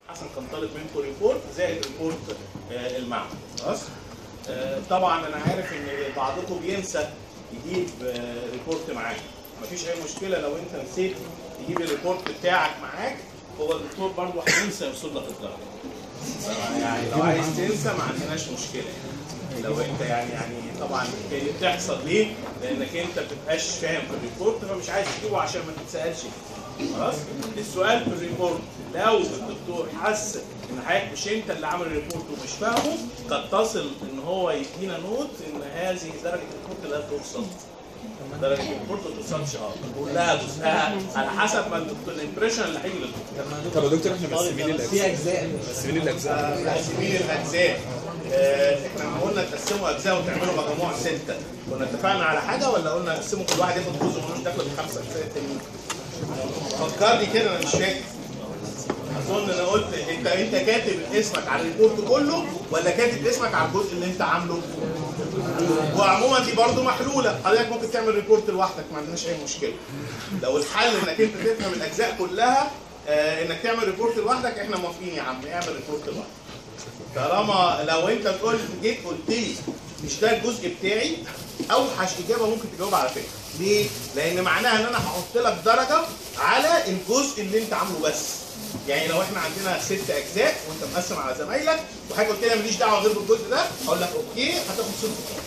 حسن كان طالب منكم ريبورت زائد ريبورت آه، المعمل خلاص آه، طبعا انا عارف ان بعضكم بينسى يجيب آه، ريبورت معاه مفيش اي مشكله لو انت نسيت تجيب الريبورت بتاعك معاك هو الدكتور برضه هينسى يرصد لك الدرجه يعني لو عايز تنسى ما عندناش مشكله يعني لو انت يعني يعني طبعا هي دي بتحصل ليه؟ لانك انت ما بتبقاش فاهم في الريبورت فمش عايز تجيبه عشان ما تتسالش فيه. خلاص؟ السؤال في الريبورت لو الدكتور حس ان حضرتك مش انت اللي عامل الريبورت ومش فاهمه قد تصل ان هو يدينا نوت ان هذه درجه الريبورت لا ترصد. درجه الريبورت ما توصلش اه نقول لها جزءها على حسب ما الدكتور الامبريشن اللي هيجي للدكتور. طب يا دكتور احنا مقسمين الاجزاء في اجزاء مقسمين الاجزاء تقسيمين الاجزاء آه، احنا لما قلنا تقسموا اجزاء وتعملوا مجموع سته كنا اتفقنا على حاجه ولا قلنا نقسموا كل واحد ياخد جزء ملوش دخل بالخمسه اجزاء التانيين؟ فكرني كده انا مش فاكر اظن انا قلت انت انت كاتب اسمك على الريبورت كله ولا كاتب اسمك على الجزء اللي انت عامله؟ وعموما دي برضه محلوله حضرتك ممكن تعمل ريبورت لوحدك ما عندناش اي مشكله لو الحل انك انت تفهم الاجزاء كلها آه انك تعمل ريبورت لوحدك احنا موافقين يا عم اعمل ريبورت لوحدك طالما لو انت تقول جيت قلت لي مش ده الجزء بتاعي اوحش اجابه ممكن تجاوب على فكره ليه؟ لان معناها ان انا هحط لك درجه على الجزء اللي انت عامله بس يعني لو احنا عندنا ست اجزاء وانت مقسم على زمايلك وحضرتك قلت لي ماليش دعوه غير بالجزء ده اقول لك اوكي هتاخد صفر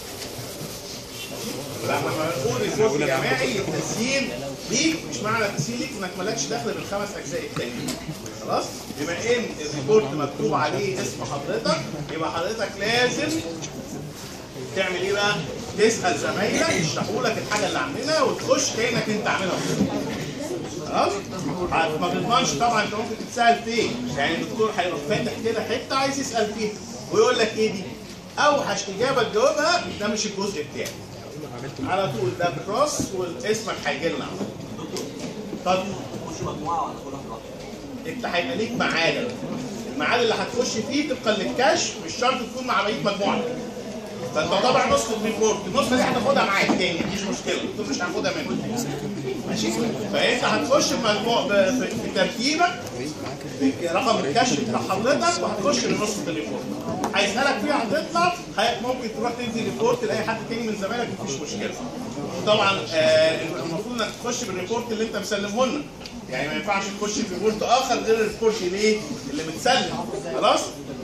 لما نقول ريبورت جماعي التسجيل ليك مش معنى التسجيل ليك انك مالكش دخل بالخمس اجزاء التانيين خلاص بما ان الريبورت مكتوب عليه اسم حضرتك يبقى حضرتك لازم تعمل ايه بقى؟ تسال زمايلك يشرحوا لك الحاجه اللي عاملينها وتخش كانك انت عاملها خلاص؟ ما تضمنش طبعا انت ممكن تتسال فين يعني الدكتور هيبقى فاتح كده حته عايز يسال فيها ويقول لك ايه دي؟ اوحش اجابه تجاوبها ده مش الجزء بتاعي على طول ده كروس واسمك هيجي لنا طب مش مجموعه ولا كلها في الأرض. انت هيبقى ليك ميعاد الميعاد اللي هتخش فيه طبقا للكشف مش شرط تكون مع بقيه مجموعتك فانت طبعا نسخه ريبورت النسخه دي هتاخدها معاك تاني مفيش مشكله الدكتور مش هياخدها منك ماشي فانت هتخش بمجموع ب- في في ترتيبك رقم الكشف بتاع حضرتك وهتخش لنسخه الريبورت هيسالك فيها هتطلع هي- ممكن تروح تنزل ريبورت لاي حد تاني من زمايلك مفيش مشكله طبعا آه، المفروض انك تخش بالريبورت اللي انت مسلمه لنا يعني ما ينفعش تخش في ريبورت اخر غير الريبورت ليه اللي متسلم خلاص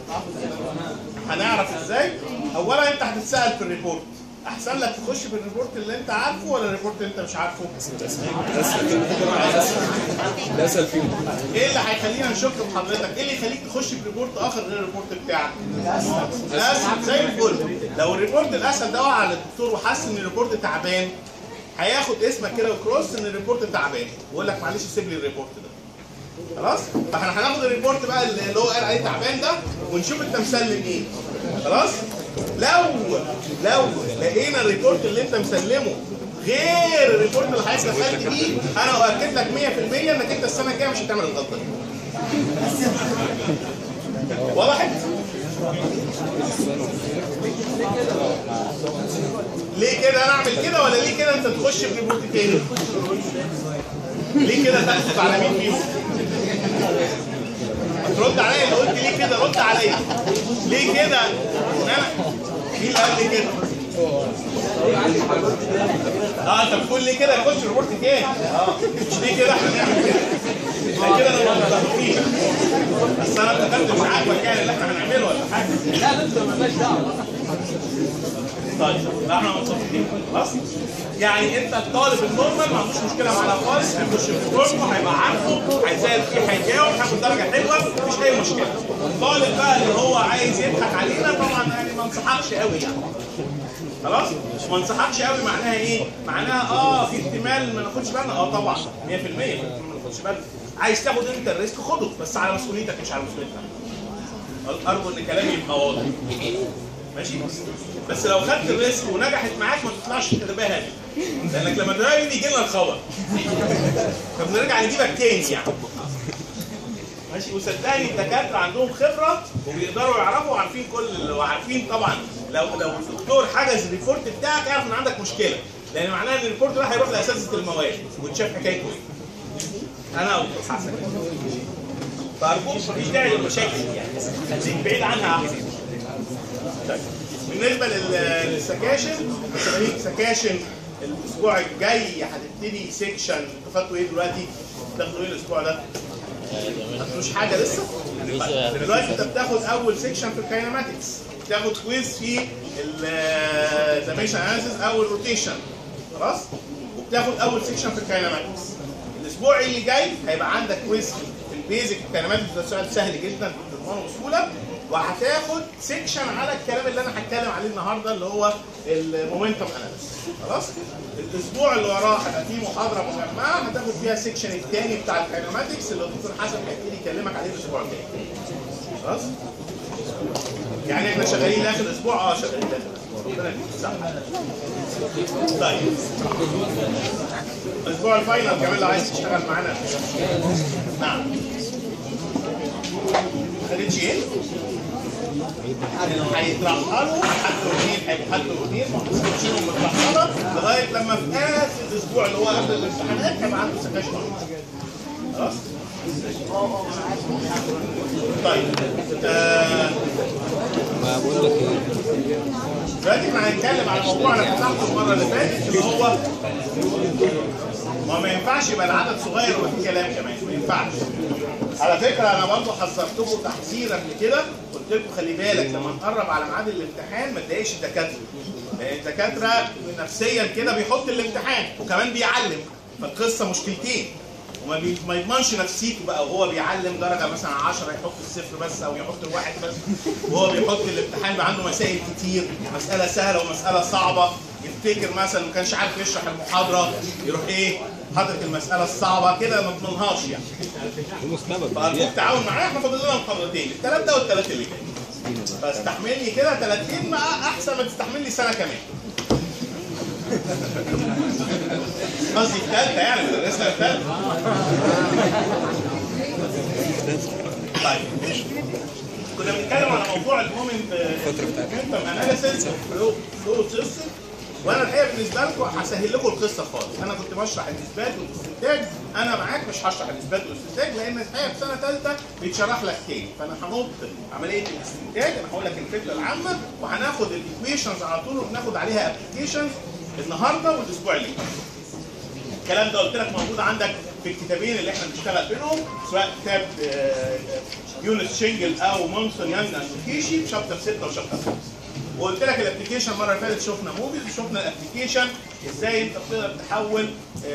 هنعرف ازاي اولا انت هتتسال في الريبورت احسن لك تخش في الريبورت اللي انت عارفه ولا الريبورت اللي انت مش عارفه ده اسهل فيهم ايه اللي هيخلينا نشك في حضرتك؟ ايه اللي يخليك تخش في ريبورت اخر غير الريبورت بتاعك؟ اسهل زي الفل لو الريبورت الاسهل ده وقع على الدكتور وحس ان الريبورت تعبان هياخد اسمك كده وكروس ان الريبورت تعبان ويقول لك معلش سيب لي الريبورت ده خلاص؟ فاحنا هناخد الريبورت بقى اللي هو قال عليه تعبان ده ونشوف انت مسلم ايه خلاص؟ لو لو لقينا الريبورت اللي انت مسلمه غير الريبورت اللي حضرتك دخلت بيه انا اؤكد لك 100% انك انت السنه الجايه مش هتعمل الغلطه دي. وضحت؟ ليه كده انا اعمل كده ولا ليه كده انت تخش في ريبورت تاني؟ ليه كده تاخد على مين فيهم؟ ترد عليا اللي قلت ليه كده رد عليا ليه كده؟ انا مين اللي قال لي كده؟ اه انت بتقول ليه كده يخش ريبورت تاني اه مش ليه كده احنا نعمل كده عشان كده انا متفقين بس انا افتكرت مش عاجبك يعني اللي احنا هنعمله ولا حاجه لا دكتور مالناش دعوه طيب لا احنا متفقين خلاص يعني انت الطالب النورمال ما عندوش مشكله معاه خالص هيخش في الفورم وهيبقى عارفه هيسال فيه هيجاوب هياخد درجه حلوه مش اي مشكله الطالب بقى اللي هو عايز يضحك علينا طبعا يعني ما انصحكش قوي يعني خلاص ما انصحكش قوي معناها ايه معناها اه في احتمال ما ناخدش بالنا اه طبعا 100% في احتمال ما ناخدش بالنا عايز تاخد انت الريسك خده بس على مسؤوليتك مش على مسؤوليتنا ارجو ان كلامي يبقى واضح ماشي بس لو خدت الريسك ونجحت معاك ما تطلعش ترباها دي لانك لما ترباها دي يجي لنا الخبر فبنرجع نجيبك تاني يعني ماشي وصدقني الدكاتره عندهم خبره وبيقدروا يعرفوا وعارفين كل وعارفين طبعا لو لو الدكتور حجز الريبورت بتاعك اعرف ان عندك مشكله لان معناها ان الريبورت ده هيروح لاساتذه المواد وتشاف حكايته ايه انا او دكتور حسن فارجوك مفيش داعي للمشاكل دي يعني خليك بعيد عنها احسن طيب. بالنسبه لل- للسكاشن سكاشن سكاشن الاسبوع الجاي هتبتدي سيكشن انتوا خدتوا ايه دلوقتي؟ بتاخدوا ايه الاسبوع ده؟ ما خدتوش حاجه لسه؟ طيب. دلوقتي انت بتاخد اول سيكشن في الكاينماتكس بتاخد كويز في الزاميشن اناليسيس او الروتيشن خلاص؟ وبتاخد اول سيكشن في الكاينماتكس الاسبوع اللي جاي هيبقى عندك كويز في البيزك الكاينماتكس ده سؤال سهل جدا تضمنه بسهوله وهتاخد سيكشن على الكلام اللي انا هتكلم عليه النهارده اللي هو المومنتوم اناليسيس خلاص الاسبوع اللي وراه هيبقى فيه محاضره مجمعه هتاخد فيها السيكشن الثاني بتاع الكاينماتكس اللي الدكتور حسن هيبتدي يكلمك عليه الاسبوع الجاي خلاص يعني احنا شغالين لاخر الاسبوع اه شغالين لاخر الاسبوع ربنا يديك الصحه طيب الاسبوع الفاينل كمان اللي عايز تشتغل معانا نعم ما خدتش ايه؟ هيترحلوا حد واثنين هيبقوا حد واثنين محدش مترحله لغايه لما في اخر الاسبوع اللي هو قبل الامتحانات هيبقى عنده سكاشن خلاص؟ طيب آه ما بقول لك ايه دلوقتي احنا هنتكلم على موضوع انا فتحته المره اللي فاتت اللي هو ما ما ينفعش يبقى العدد صغير وفي كلام كمان ما ينفعش على فكره انا برضه حذرتكم تحذير قبل كده قلت لكم خلي بالك لما نقرب على ميعاد الامتحان ما تضايقش الدكاتره لان الدكاتره نفسيا كده بيحط الامتحان وكمان بيعلم فالقصه مشكلتين وما بي... ما يضمنش نفسيته بقى وهو بيعلم درجه مثلا 10 يحط الصفر بس او يحط الواحد بس وهو بيحط الامتحان بيبقى عنده مسائل كتير مساله سهله ومساله صعبه يفتكر مثلا ما كانش عارف يشرح المحاضره يروح ايه حاطط المساله الصعبه كده ما تضمنهاش يعني المستقبل فارجوك تعاون معايا احنا فاضل لنا محاضرتين الثلاث ده والثلاث اللي جاي فاستحملني كده 30 مع احسن ما تستحملني سنه كمان قصدي الثالثه يعني مدرسنا الثالثه طيب كنا بنتكلم على موضوع المومنت مومنتم اناليسيس فلو فلو سيستم وانا الحقيقه بالنسبه لكم هسهل لكم القصه خالص انا كنت بشرح الاثبات والاستنتاج انا معاك مش هشرح الاثبات والاستنتاج لان الحقيقه في سنه ثالثه بيتشرح لك تاني فانا هنط عمليه الاستنتاج انا هقول لك الفكره العامه وهناخد الايكويشنز على طول وبناخد عليها ابلكيشنز النهارده والاسبوع اللي جاي الكلام ده قلت لك موجود عندك في الكتابين اللي احنا بنشتغل بينهم سواء كتاب آه، يونس شينجل او مونسون يانج اند كيشي شابتر 6 وشابتر 5 وقلت لك الابلكيشن المره اللي فاتت شفنا موفيز وشفنا الابلكيشن ازاي انت بتقدر تحول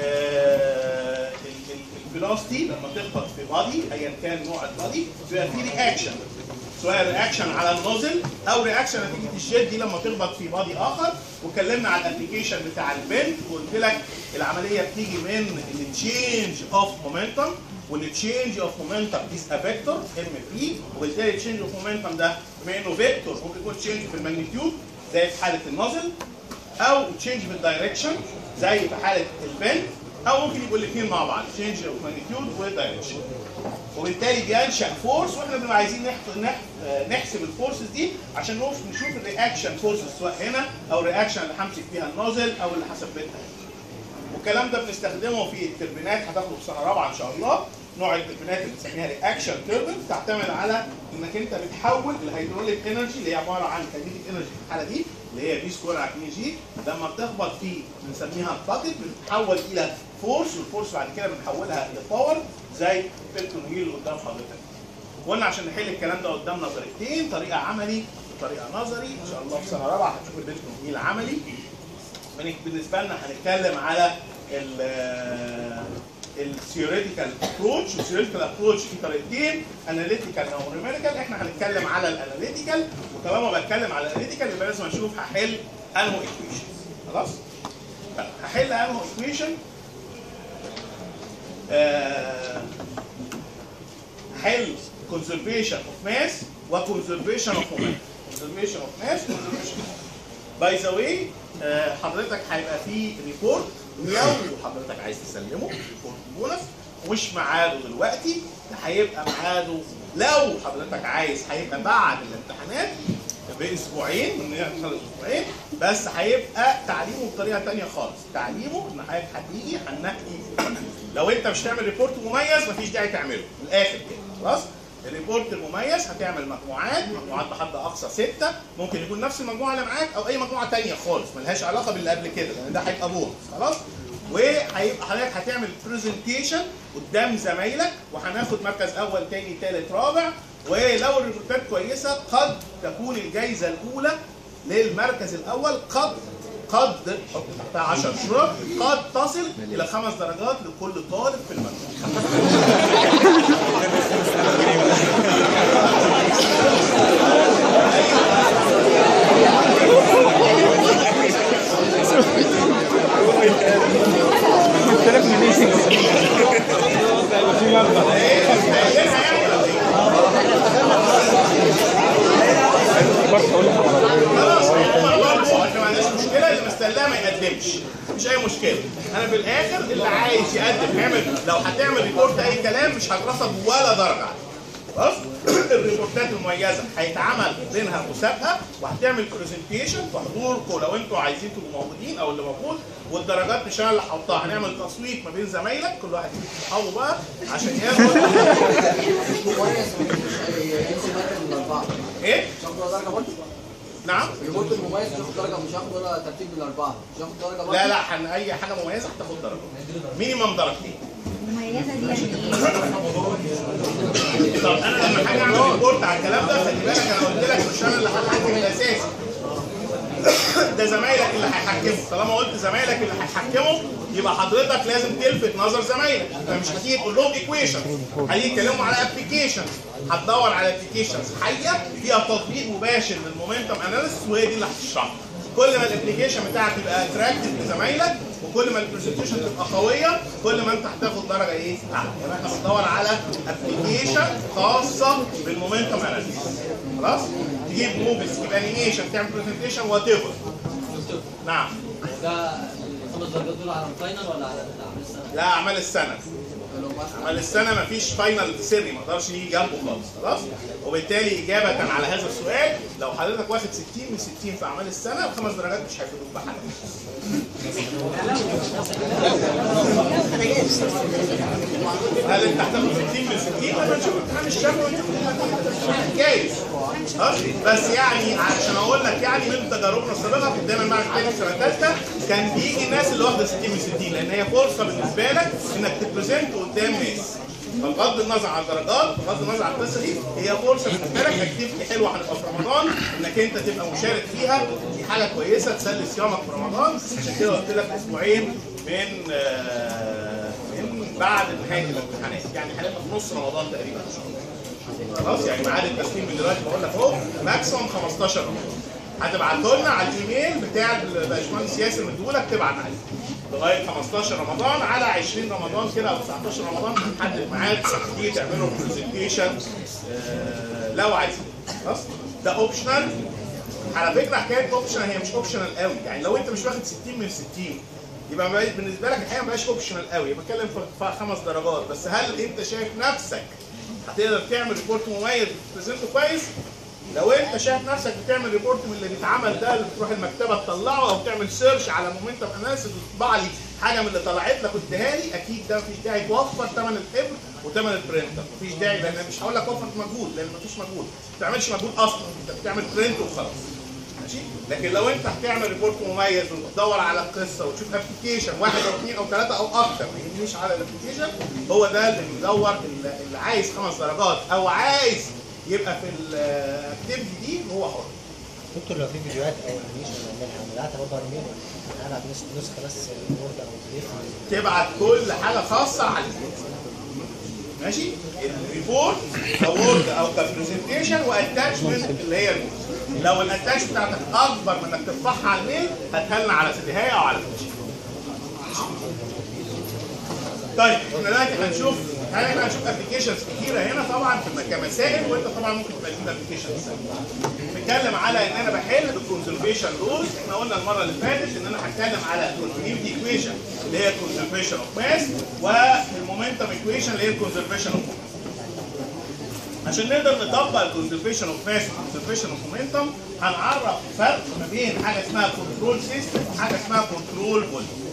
الفيلوسيتي لما تخبط في بادي ايا كان نوع البادي بيبقى في رياكشن سواء رياكشن على النوزل او رياكشن نتيجه الجيت دي لما تخبط في بادي اخر واتكلمنا على الابلكيشن بتاع البنت وقلت لك العمليه بتيجي من التشينج اوف مومنتم والتشينج اوف مومنتم از ا فيكتور ام بي وبالتالي التشينج اوف مومنتم ده بما انه فيكتور ممكن يكون تشينج في الماجنتيود زي في حاله النوزل او تشينج في الدايركشن زي في حاله البنت او ممكن يبقوا الاثنين مع بعض تشينج اوف ماجنتيود ودايركشن وبالتالي بينشا فورس واحنا بنبقى عايزين نحط نح- آه، نحسب الفورسز دي عشان نشوف نشوف الرياكشن فورسز سواء هنا او الرياكشن اللي همسك فيها النوزل او اللي حسبتها والكلام ده بنستخدمه في التربينات هتاخده في سنه رابعه ان شاء الله نوع التربينات اللي بنسميها رياكشن تربين بتعتمد على انك انت بتحول الهيدروليك انرجي اللي هي عباره عن كاينيتيك انرجي في الحاله دي اللي هي بي سكوير على 2 جي لما بتخبط في بنسميها باكت بتتحول الى فورس والفورس بعد كده بنحولها الى باور زي بيتون هيل اللي قدام حضرتك قلنا عشان نحل الكلام ده قدام نظريتين طريقه عملي وطريقه نظري ان شاء الله في سنه رابعه هتشوف البيتون هيل عملي من- بالنسبه لنا هنتكلم على الثيوريتيكال ابروتش والثيوريتيكال ابروتش في طريقتين اناليتيكال او نيوميريكال احنا هنتكلم على الاناليتيكال وطالما بتكلم على الاناليتيكال يبقى لازم اشوف هحل انه ايكويشن خلاص طيب، هحل انه ايكويشن هحل conservation of mass وconservation of moment conservation of mass conservation باي ذا واي حضرتك هيبقى في ريبورت لو حضرتك عايز تسلمه ريبورت بونص مش ميعاده دلوقتي ده هيبقى ميعاده لو حضرتك عايز هيبقى بعد الامتحانات باسبوعين من هنا خلال اسبوعين بس هيبقى تعليمه بطريقه ثانيه خالص تعليمه ان حضرتك هتيجي هنقي لو انت مش تعمل ريبورت مميز مفيش داعي تعمله من الاخر كده خلاص الريبورت المميز هتعمل مجموعات مجموعات بحد اقصى سته ممكن يكون نفس المجموعه اللي معاك او اي مجموعه تانية خالص ملهاش علاقه باللي قبل كده لان ده هيبقى بونص خلاص وهيبقى حضرتك هتعمل برزنتيشن قدام زمايلك وهناخد مركز اول تاني تالت رابع ولو الريبورتات كويسه قد تكون الجائزه الاولى للمركز الاول قد قد حط تحتها 10 شروط قد تصل الى خمس درجات لكل طالب في المدرسه تخيلها يعني ولا ايه؟ خلاص احنا برضه احنا ما عندناش مشكله اللي مستناه ما يقدمش مش اي مشكله انا في الاخر اللي عايز يقدم يعمل لو هتعمل ريبورت اي كلام مش هترصد ولا درجه خلاص الريبورتات المميزه هيتعمل بينها مسابقه وهتعمل برزنتيشن بحضوركم لو انتوا عايزين تبقوا موجودين او اللي موجود والدرجات مش انا اللي هحطها هنعمل تصويت ما بين زمايلك كل واحد يجيب صحابه بقى عشان ياخد كويس مش هينزل مركز من الاربعه ايه؟ مش هاخد درجه برضه نعم الريبورت المميز مش هاخد درجه مش هاخد ولا ترتيب من الاربعه مش هاخد درجه برضه لا لا حن اي حاجه مميزه هتاخد درجه مينيمم درجتين المميزه دي يعني ايه؟ طب انا لما حاجه اعمل ريبورت على الكلام ده خلي بالك انا قلت لك مش انا اللي هحكم الاساسي ده زمايلك اللي هيحكموا طالما قلت زمايلك اللي هيحكموا يبقى حضرتك لازم تلفت نظر زمايلك فمش هتيجي تقول لهم ايكويشن هيجي يتكلموا على ابلكيشن هتدور على ابلكيشنز حيه فيها تطبيق مباشر للمومنتم اناليسيس وهي دي اللي هتشرحها كل ما الابلكيشن بتاعك يبقى اتراكتيف لزمايلك وكل ما البرزنتيشن تبقى قويه كل ما انت هتاخد درجه ايه؟ اعلى يبقى احنا بندور على ابلكيشن خاصه بالمومنتم اناليسيس خلاص؟ تجيب موفيز تجيب انيميشن تعمل برزنتيشن وات ايفر نعم ده الخمس درجات دول على الفاينل ولا على اعمال السنه؟ لا اعمال السنه لو مثلا اعمال السنه مفيش فاينل سري ما اقدرش يجي جنبه خالص خلاص وبالتالي اجابه على هذا السؤال لو حضرتك واخد 60 من 60 في اعمال السنه الخمس درجات مش هيفيدوك بحاجه هل انت هتاخد 60 من 60 لما نشوف امتحان الشفوي ونشوف النتيجة. جايز خلاص بس يعني عشان اقول لك يعني من تجاربنا السابقه كنت دايما مع التاني في سنه ثالثه كان بيجي الناس اللي واخده 60 من 60 لان هي فرصه بالنسبه لك انك تبريزنت قدام ناس فبغض النظر عن الدرجات بغض النظر عن القصه دي هي فرصه بالنسبه لك اكتيفيتي حلوه هنبقى في رمضان انك انت تبقى مشارك فيها دي حاجه كويسه تسلي صيامك في رمضان عشان كده قلت لك اسبوعين من آه، من بعد نهايه الامتحانات يعني هنبقى في نص رمضان تقريبا ان شاء الله خلاص يعني ميعاد التسليم من دلوقتي بقول لك اهو ماكسيموم 15 رمضان هتبعته لنا على الايميل بتاع الباشمهندس ياسر مديهولك تبعت عليه لغايه 15 رمضان على 20 رمضان كده او 19 رمضان هنحدد ميعاد تيجي تعملوا برزنتيشن لو عايزين خلاص ده اوبشنال على فكره حكايه اوبشنال هي مش اوبشنال قوي يعني لو انت مش واخد 60 من 60 يبقى ما بقاش- بالنسبه لك الحقيقه ما بقاش اوبشنال قوي بتكلم في ارتفاع خمس درجات بس هل انت شايف نفسك هتقدر تعمل ريبورت مميز وتبريزنته كويس لو انت شايف نفسك بتعمل ريبورت من اللي بيتعمل ده اللي بتروح المكتبه تطلعه او تعمل سيرش على مومنتم اناليسيس وتطبع لي حاجه من اللي طلعت لك واديها لي اكيد ده مفيش داعي توفر ثمن الحبر وثمن البرينتر مفيش داعي لان مش هقول لك وفر مجهود لان مفيش مجهود ما بتعملش مجهود اصلا انت بتعمل برنت وخلاص ماشي لكن لو انت هتعمل ريبورت مميز وتدور على القصه وتشوف ابلكيشن واحد او اثنين او ثلاثه او اكتر ما يهمنيش على الابلكيشن هو ده اللي بيدور اللي اللي عايز خمس درجات او عايز يبقى في الاكتيفيتي دي هو حر دكتور لو في فيديوهات او انيميشن نعملها نبعتها برضه على الايميل ولا هنبعت نسخ- نسخه بس وورد او بي دي اف تبعت كل حاجه خاصه على ماشي الريبورت كوورد او كبرزنتيشن واتاتشمنت اللي هي الميل لو الاتاتش بتاعتك اكبر من انك ترفعها على الميل هاتها لنا على سيديهاية او على فلاش طيب احنا دلوقتي هنشوف احنا هنشوف ابلكيشنز كتيره هنا طبعا في كمسائل وانت طبعا ممكن تبقى تجيب ابلكيشنز بنتكلم على ان انا بحل الكونزرفيشن رولز احنا قلنا المره اللي فاتت ان انا هتكلم على الكونتينيوتي ايكويشن اللي هي الكونزرفيشن اوف ماس والمومنتم ايكويشن اللي هي الكونزرفيشن اوف عشان نقدر نطبق الكونزرفيشن اوف ماس والكونزرفيشن اوف مومنتم هنعرف فرق ما بين حاجه اسمها كنترول سيستم وحاجه اسمها كنترول فوليوم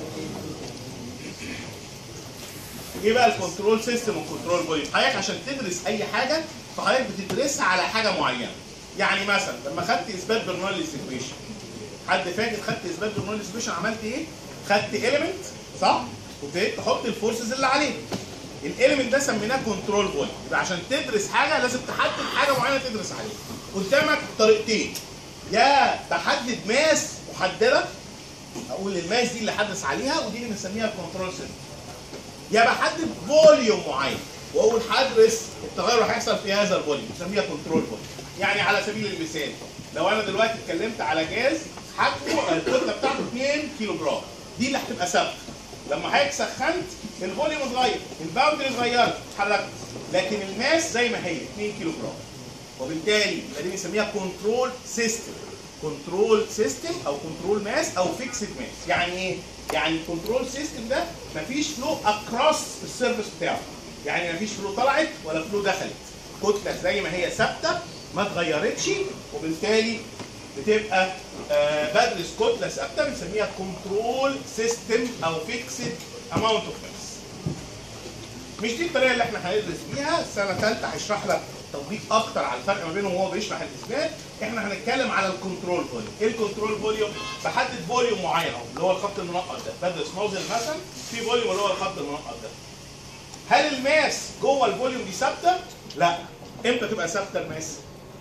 ايه بقى الكنترول سيستم والكنترول فوليوم حضرتك عشان تدرس اي حاجه فحضرتك بتدرسها على حاجه معينه يعني مثلا لما خدت اثبات برنوليس ايكويشن حد فاكر خدت اثبات برنوليس ايكويشن عملت ايه؟ خدت اليمنت صح؟ وابتديت تحط الفورسز اللي عليه الاليمنت ده سميناه كنترول فوليوم يبقى عشان تدرس حاجه لازم تحدد حاجه معينه تدرس عليها قدامك طريقتين يا تحدد ماس محدده اقول الماس دي اللي هدرس عليها ودي اللي بنسميها الكنترول سيستم يا بحدد فوليوم معين واقول هدرس التغير اللي هيحصل في هذا الفوليوم بنسميها كنترول فوليوم يعني على سبيل المثال لو انا دلوقتي اتكلمت على جاز حجمه الكتله بتاعته 2 كيلو جرام دي اللي هتبقى ثابته لما حضرتك سخنت الفوليوم اتغير الباوندري اتغيرت اتحركت لكن الماس زي ما هي 2 كيلو جرام وبالتالي يبقى دي بنسميها كنترول سيستم كنترول سيستم او كنترول ماس او فيكسد ماس يعني ايه؟ يعني الكنترول سيستم ده مفيش فلو اكروس السيرفيس بتاعه يعني مفيش فلو طلعت ولا فلو دخلت كتله زي ما هي ثابته ما اتغيرتش وبالتالي بتبقى آه بدرس كتله ثابته بنسميها كنترول سيستم او فيكسد اماونت اوف ماس مش دي الطريقه اللي احنا هندرس بيها السنه ثالثه هيشرح لك تطبيق اكتر على الفرق ما بينهم وهو بيشرح الاثبات احنا هنتكلم على الكنترول فوليوم ايه الكنترول فوليوم بحدد فوليوم معين اهو اللي هو الخط المنقط ده بدرس نوزل مثلا في فوليوم اللي هو الخط المنقط ده هل الماس جوه الفوليوم دي ثابته لا امتى تبقى ثابته الماس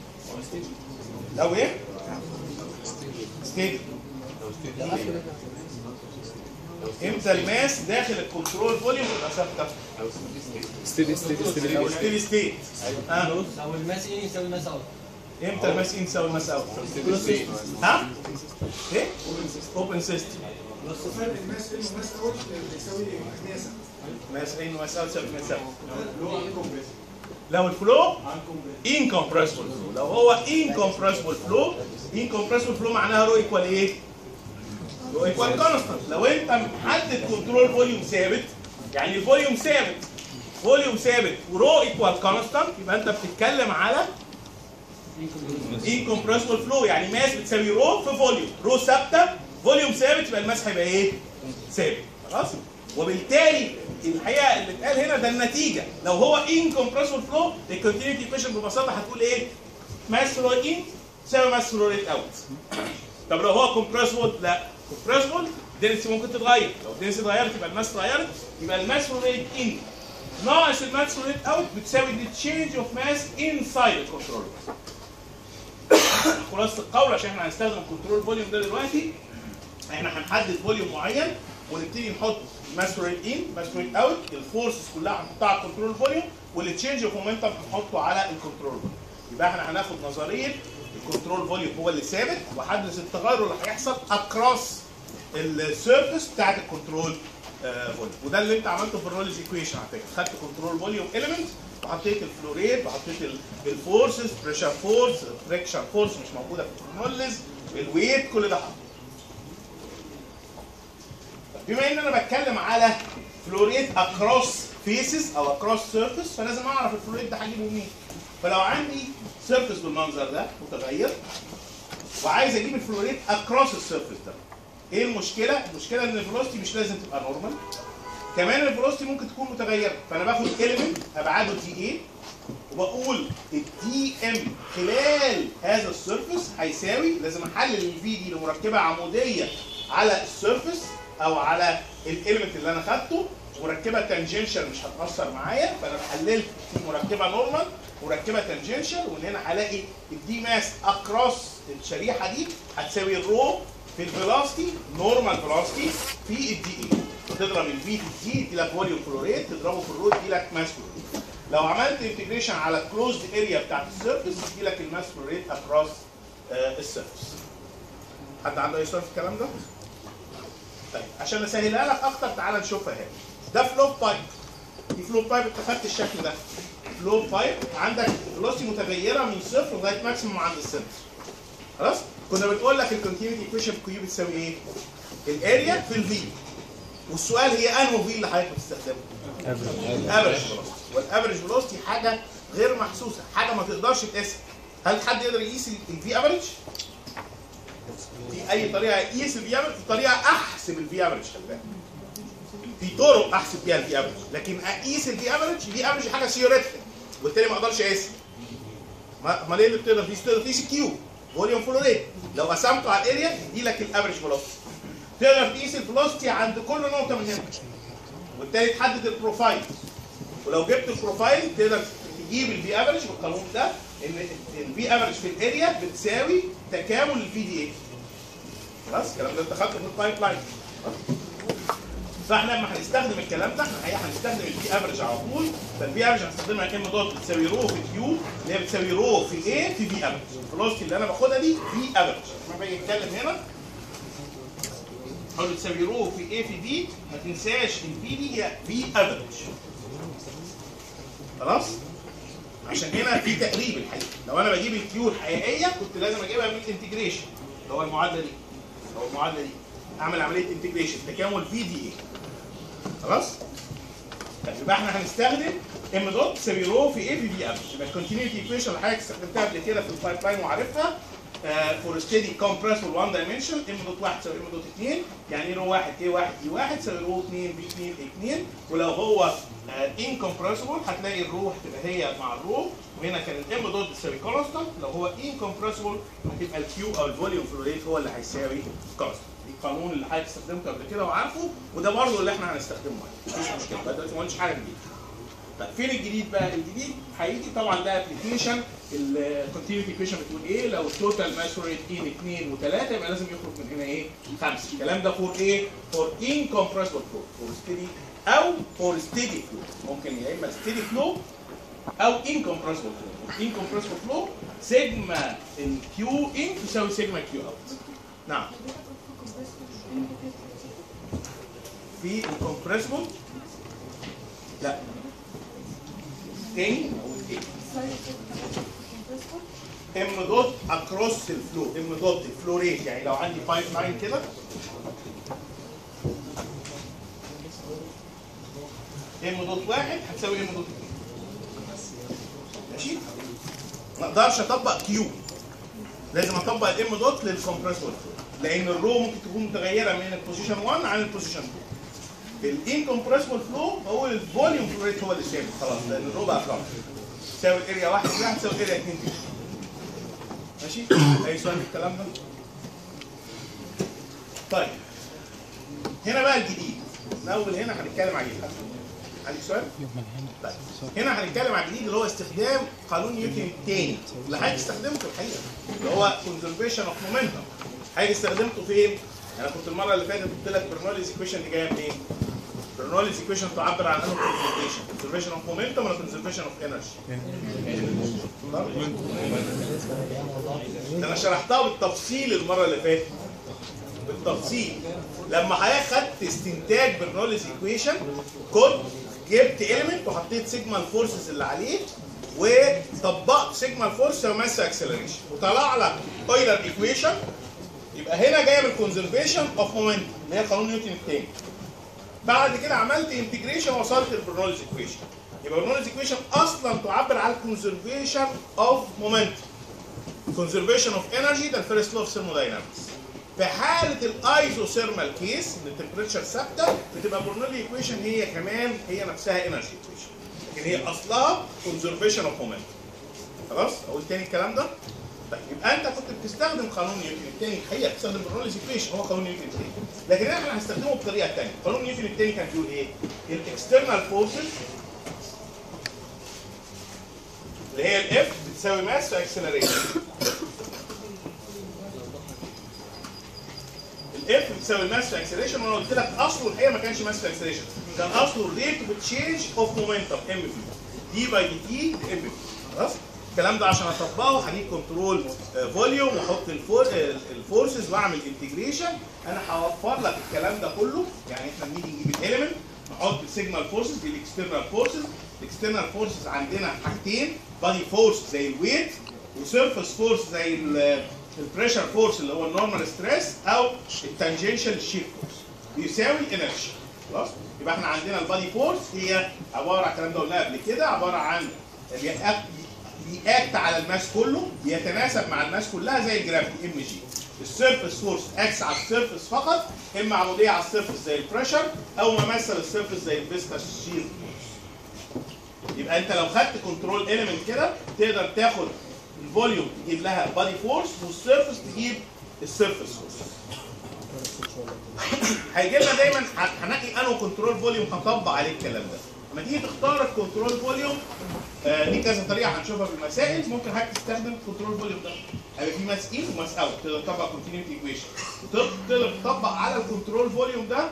لو ايه ستيبل امتى الماس داخل الكنترول فوليوم تبقى ثابته ستيدي ستيدي ستيدي لو ستيدي ستيت اه او الماس ان يساوي ماس اوت امتى الماس ان يساوي الماس اوت ها ايه اوبن سيستم الماس ان وماس اوت بيساوي ناسا ماس ان وماس اوت يساوي ماس اوت لو الفلو انكمبرسبل فلو لو هو انكمبرسبل فلو انكمبرسبل فلو معناها رو ايكوال ايه؟ رو ايكوال كونستانت لو انت محدد كنترول فوليوم ثابت يعني الفوليوم ثابت فوليوم ثابت ورو ايكوال كونستانت يبقى انت بتتكلم على انكمبرسبل فلو يعني ماس بتساوي رو في فوليوم رو ثابته فوليوم ثابت يبقى الماس هيبقى ايه؟ ثابت خلاص وبالتالي الحقيقه اللي اتقال هنا ده النتيجه لو هو انكمبرسبل فلو الكونتينيوتي ايكويشن ببساطه هتقول ايه؟ ماس فلو ان تساوي ماس فلو ريت اوت طب لو هو كومبرسبل لا كومبرسبل دنسي ممكن تتغير لو الدنسي اتغيرت يبقى الماس اتغيرت يبقى الماس فلو ريت ان ناقص الماس فلو ريت اوت بتساوي التشينج اوف ماس انسايد الكنترول خلاصه القول عشان احنا هنستخدم الكنترول فوليوم ده دلوقتي احنا هنحدد فوليوم معين ونبتدي نحط ماس ريت ان ماس ريت اوت الفورسز كلها هنحطها على الكنترول فوليوم والتشينج اوف مومنتم هنحطه على الكنترول فوليوم يبقى احنا هناخد نظريه الكنترول فوليوم هو اللي ثابت وهدرس التغير اللي هيحصل اكروس السيرفيس بتاعت الكنترول فوليوم وده اللي انت عملته في الرولز ايكويشن على فكره خدت كنترول فوليوم اليمنت وحطيت الفلوريت وحطيت ال- الفورسز بريشر فورس فريكشن فورس مش موجوده في الكنولز الويت كل ده حطه بما ان انا بتكلم على فلوريت اكروس فيسز او اكروس سيرفيس فلازم اعرف الفلوريت ده هجيبه منين فلو عندي سيرفيس بالمنظر ده متغير وعايز اجيب الفلوريت اكروس السيرفيس ده ايه المشكله المشكله ان الفيلوسيتي مش لازم تبقى نورمال كمان الفيلوسيتي ممكن تكون متغيره فانا باخد اليمنت ابعاده دي ايه وبقول الدي ام خلال هذا السيرفيس هيساوي لازم احلل الفي دي لمركبه عموديه على السيرفيس او على الاليمنت اللي انا خدته مركبه تانجنشال مش هتاثر معايا فانا حللت في مركبه نورمال مركبه تانجنشال ومن هنا هلاقي الدي ماس اكروس الشريحه دي هتساوي الرو في الفيلوسيتي نورمال فيلوسيتي في الدي اي تضرب الفي في الدي يدي لك فوليوم فلوريت تضربه في الرو يدي لك ماس فلوريت لو عملت انتجريشن على الكلوزد اريا بتاعت السيرفيس يدي لك الماس فلوريت اكروس السيرفيس حد عنده اي سؤال في الكلام ده؟ طيب عشان اسهلها لك اكتر تعال نشوفها اهي ده فلو بايب دي فلو بايب انت خدت الشكل ده فلو بايب عندك فيلوسيتي متغيره من صفر لغايه ماكسيموم عند السنتر خلاص كنا بنقول لك الكونتينيتي ايكويشن في كيو بتساوي ايه؟ الاريا في الفي والسؤال هي انه في اللي حضرتك بتستخدمه؟ الافرج فيلوسيتي والافرج فيلوسيتي حاجه غير محسوسه حاجه ما تقدرش تقيسها هل حد يقدر يقيس الفي افرج؟ في اي طريقه اقيس الفي افرج في طريقه احسب الفي افرج خلي بالك في طرق احسب بيها الفي افرج لكن اقيس الفي افرج الفي افرج حاجه ثيوريتيكال وبالتالي ما اقدرش اقيسها ما امال ايه اللي بتقدر تقيس؟ تقدر تقيس الكيو فوليوم فلو ريت لو قسمته على الاريا يدي لك الافريج فيلوسيتي تقدر تقيس الفيلوسيتي عند كل نقطه من هنا وبالتالي تحدد البروفايل ولو جبت البروفايل تقدر تجيب الفي افريج بالقانون ده ان الفي افريج في الاريا بتساوي تكامل الفي دي اي خلاص الكلام ده انت خدته في البايب لاين فاحنا لما هنستخدم الكلام ده احنا الحقيقه هنستخدم الفي افريج على طول فالفي افريج هنستخدمها كلمه دوت بتساوي رو في كيو اللي هي بتساوي رو في ايه في في افريج الفلوسيتي اللي انا باخدها دي في افريج لما باجي اتكلم هنا حاول تساوي رو في ايه في دي ما تنساش الفي دي هي في افريج خلاص عشان هنا في تقريب الحقيقه لو انا بجيب الكيو الحقيقيه كنت لازم اجيبها من الانتجريشن اللي هو المعادله دي اللي هو المعادله دي اعمل عمليه انتجريشن تكامل في دي اي خلاص طيب يبقى احنا هنستخدم ام دوت تساوي رو في ايه في في افريج يبقى الكونتينيوتي ايكويشن اللي حضرتك استخدمتها قبل كده في البايب لاين وعارفها فور ستيدي كومبريسور 1 دايمنشن ام دوت 1 تساوي ام دوت 2 يعني رو 1 كي 1 دي 1 تساوي رو 2 بي 2 2 ولو هو ان كومبريسبل هتلاقي الرو هتبقى هي مع الرو وهنا كان الام دوت بتساوي كونستانت لو هو ان كومبريسبل هتبقى الكيو او الفوليوم فلو ريت هو اللي هيساوي كونستانت القانون اللي حضرتك استخدمته قبل كده وعارفه وده برضه اللي احنا هنستخدمه مفيش مشكله بقى دلوقتي ما قلتش حاجه جديده طيب فين الجديد بقى؟ الجديد هيجي طبعا ده ابلكيشن الكونتينيوتي ايكويشن بتقول ايه؟ لو التوتال ماس ريت ان 2 و3 يبقى لازم يخرج من هنا ايه؟ 5 الكلام ده فور ايه؟ فور ان كومبريسبل فلو فور ستيدي او فور ستيدي فلو ممكن يا اما ستيدي فلو او ان كومبريسبل فلو ان كومبريسبل فلو سيجما الكيو ان تساوي سيجما كيو اوت نعم في الكومبريسبل لا تاني اقول ايه ام دوت اكروس الفلو ام دوت الفلو ريت يعني لو عندي بايب لاين كده ام دوت واحد هتساوي ام دوت اتنين ماشي ما اقدرش اطبق كيو لازم اطبق الام دوت للكمبريسور لان الرو ممكن تكون متغيره من البوزيشن 1 عن البوزيشن 2 الانكمبريسبل فلو هو الفوليوم فلو ريت هو اللي ثابت خلاص لان الرو بقى فلو تساوي الاريا 1 دي هتساوي الاريا 2 دي ماشي اي سؤال في الكلام ده طيب هنا بقى الجديد من اول هنا هنتكلم على الجديد عندك سؤال؟ طيب هنا هنتكلم على الجديد اللي هو استخدام قانون نيوتن الثاني اللي حضرتك استخدمته الحقيقه اللي هو كونزرفيشن اوف مومنتم حضرتك استخدمته فين؟ انا كنت المره اللي فاتت قلت لك برنوليز ايكويشن دي جايه منين؟ برنوليز ايكويشن تعبر عن انه كونزرفيشن كونزرفيشن اوف مومنتم ولا كونزرفيشن اوف انرجي؟ ده انا شرحتها بالتفصيل المره اللي فاتت بالتفصيل لما حضرتك خدت استنتاج برنوليز ايكويشن كنت جبت اليمنت وحطيت سيجما الفورسز اللي عليه وطبقت سيجما الفورس وماس اكسلريشن وطلع لك اويلر ايكويشن يبقى هنا جايه من كونزرفيشن اوف مومنتم اللي هي قانون نيوتن الثاني بعد كده عملت انتجريشن وصلت للبرنوليز ايكويشن يبقى البرنوليز ايكويشن اصلا تعبر عن كونزرفيشن اوف مومنتم كونزرفيشن اوف انرجي ده الفيرست لو اوف ثيرموداينامكس في حاله الايزوثيرمال كيس ان التمبريتشر ثابته بتبقى برنولي ايكويشن هي كمان هي نفسها انرجي ايكويشن لكن هي اصلها كونزرفيشن اوف مومنتم خلاص اقول تاني الكلام ده طيب يبقى انت كنت بتستخدم قانون نيوتن الثاني الحقيقه بتستخدم برنوليز ايكويشن هو قانون نيوتن الثاني لكن احنا هنستخدمه بطريقه ثانيه قانون نيوتن الثاني كان بيقول ايه؟ الاكسترنال فورسز اللي هي الاف بتساوي ماس في اكسلريشن الاف بتساوي ماس في اكسلريشن وانا قلت لك اصله الحقيقه ما كانش ماس في اكسلريشن كان اصله الريت اوف تشينج اوف مومنتم ام في دي باي دي تي ام في خلاص الكلام ده عشان اطبقه هجيب كنترول فوليوم واحط الفور الفورسز واعمل انتجريشن انا هوفر لك الكلام ده كله يعني احنا بنيجي نجيب الاليمنت نحط السيجما فورسز دي الاكسترنال فورسز الاكسترنال فورسز عندنا حاجتين بادي فورس زي الويت وسيرفس فورس زي البريشر فورس اللي هو النورمال ستريس او التانجنشال شير فورس بيساوي انرجي خلاص يبقى احنا عندنا البادي فورس هي عباره عن الكلام ده قلناه قبل كده عباره عن بيأكت بيأكت على الماس كله بيتناسب مع الماس كلها زي الجرافيتي ام جي السيرفس فورس اكس على السيرفس فقط اما عموديه على السيرفس زي البريشر او ممثل السيرفس زي الفيسكس شير فورس يبقى انت لو خدت كنترول اليمنت كده تقدر تاخد الفوليوم تجيب لها بادي فورس والسيرفس تجيب السيرفس فورس هيجي لنا دايما ه- هنقي انه كنترول فوليوم هطبق عليه الكلام ده لما تيجي تختار الكنترول فوليوم آه دي كذا طريقه هنشوفها في المسائل ممكن حضرتك تستخدم الكنترول فوليوم ده هيبقى في ماس ان وماس اوت تقدر تطبق كونتينيوتي ايكويشن تقدر تطبق على الكنترول فوليوم ده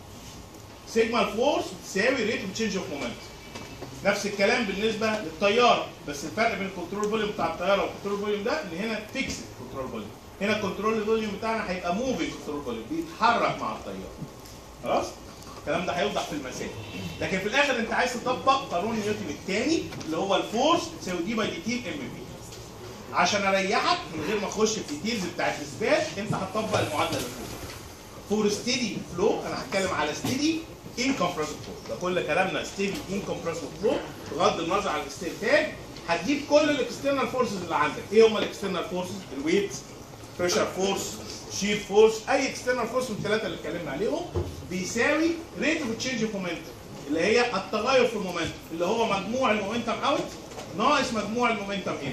سيجما الفورس تساوي ريت تشينج اوف مومنت نفس الكلام بالنسبه للطياره بس الفرق بين الكنترول فوليوم بتاع الطياره والكنترول فوليوم ده ان هنا فيكسد كنترول فوليوم هنا الكنترول فوليوم بتاعنا هيبقى موفينج كنترول فوليوم بيتحرك مع الطياره خلاص الكلام ده هيوضح في المسائل لكن في الاخر انت عايز تطبق قانون نيوتن الثاني اللي هو الفورس تساوي دي باي دي تي ام في عشان اريحك من غير ما اخش في الديتيلز بتاعت الاثبات انت هتطبق المعادله اللي فوق فور ستيدي فلو انا هتكلم على ستيدي ان كومبريسور فلو ده كل كلامنا ستيدي ان كومبريسور فلو بغض النظر عن الاستنتاج هتجيب كل الاكسترنال فورسز اللي عندك ايه هم الاكسترنال فورسز الويت بريشر فورس شير فورس اي اكسترنال فورس من الثلاثه اللي اتكلمنا عليهم بيساوي ريت اوف تشينج اوف مومنتم اللي هي التغير في المومنتم اللي هو مجموع المومنتم اوت ناقص مجموع المومنتم ان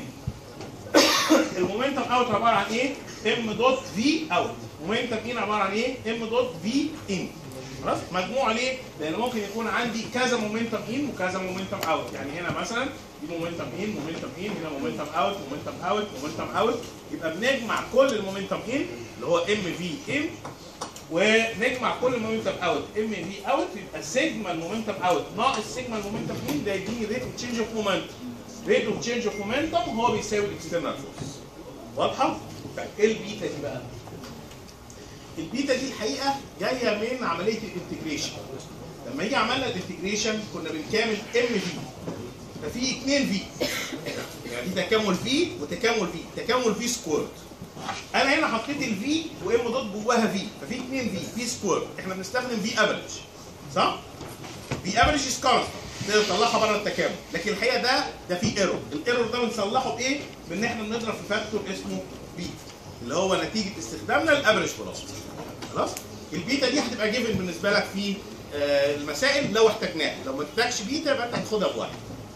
المومنتم اوت عباره عن ايه؟ ام دوت في اوت مومنتم ان عباره عن ايه؟ ام دوت في ان خلاص مجموع ليه؟ لان ممكن يكون عندي كذا مومنتم ان وكذا مومنتم اوت يعني هنا مثلا دي مومنتم ان مومنتم ان هنا مومنتم اوت مومنتم اوت مومنتم اوت يبقى بنجمع كل المومنتم ان اللي هو ام في ان ونجمع كل المومنتم اوت ام في اوت يبقى سيجما المومنتم اوت ناقص سيجما المومنتم ان ده يديني ريت اوف تشينج اوف مومنتم ريت اوف تشينج اوف مومنتم هو بيساوي الاكسترنال فورس واضحه؟ طيب ايه البيتا دي بقى؟ البيتا دي الحقيقه جايه من عمليه الانتجريشن لما يجي عملنا الانتجريشن كنا بنكامل ام في ففي 2 في يعني في تكامل في وتكامل في تكامل في سكويرد انا هنا حطيت الفي وام دوت جواها في ففي 2 في في سكويرد احنا بنستخدم في افريج صح؟ في افريج از كونستنت تقدر تطلعها بره التكامل لكن الحقيقه ده ده فيه ايرور الايرور ده بنصلحه بايه؟ بان احنا بنضرب في فاكتور اسمه بي اللي هو نتيجه استخدامنا الافريج فيلوسيتي خلاص البيتا دي هتبقى جيفن بالنسبه لك في آه، المسائل لو احتاجناها لو ما احتاجش بيتا يبقى انت هتاخدها بواحد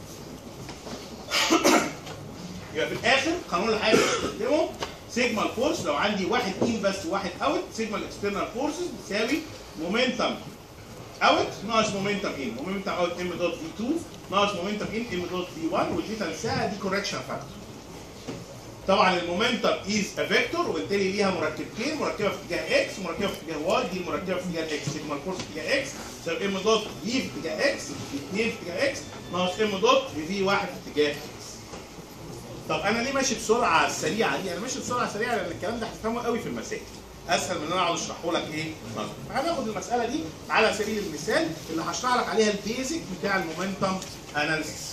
يبقى في الاخر قانون الحياه اللي بستخدمه سيجما الفورس لو عندي واحد ان بس وواحد اوت سيجما الاكسترنال فورسز بتساوي مومنتم اوت ناقص مومنتم ان مومنتم اوت ام دوت في 2 ناقص مومنتم ان ام دوت في 1 والبيتا نفسها دي كوركشن فاكتور طبعا المومنتم از ا فيكتور وبالتالي ليها مركبتين مركبه في اتجاه اكس ومركبه في اتجاه واي دي المركبه في اتجاه اكس سيجما الفورس في اتجاه اكس تساوي ام دوت في في اتجاه اكس في 2 في اتجاه اكس ناقص ام دوت في في 1 في اتجاه اكس طب انا ليه ماشي بسرعه السريعه دي؟ انا ماشي بسرعه سريعه لان الكلام ده هتفهمه قوي في المسائل. اسهل من ان انا اقعد اشرحه لك ايه؟ نظري. فهناخد المساله دي على سبيل المثال اللي هشرح لك عليها البيزك بتاع المومنتم اناليسيس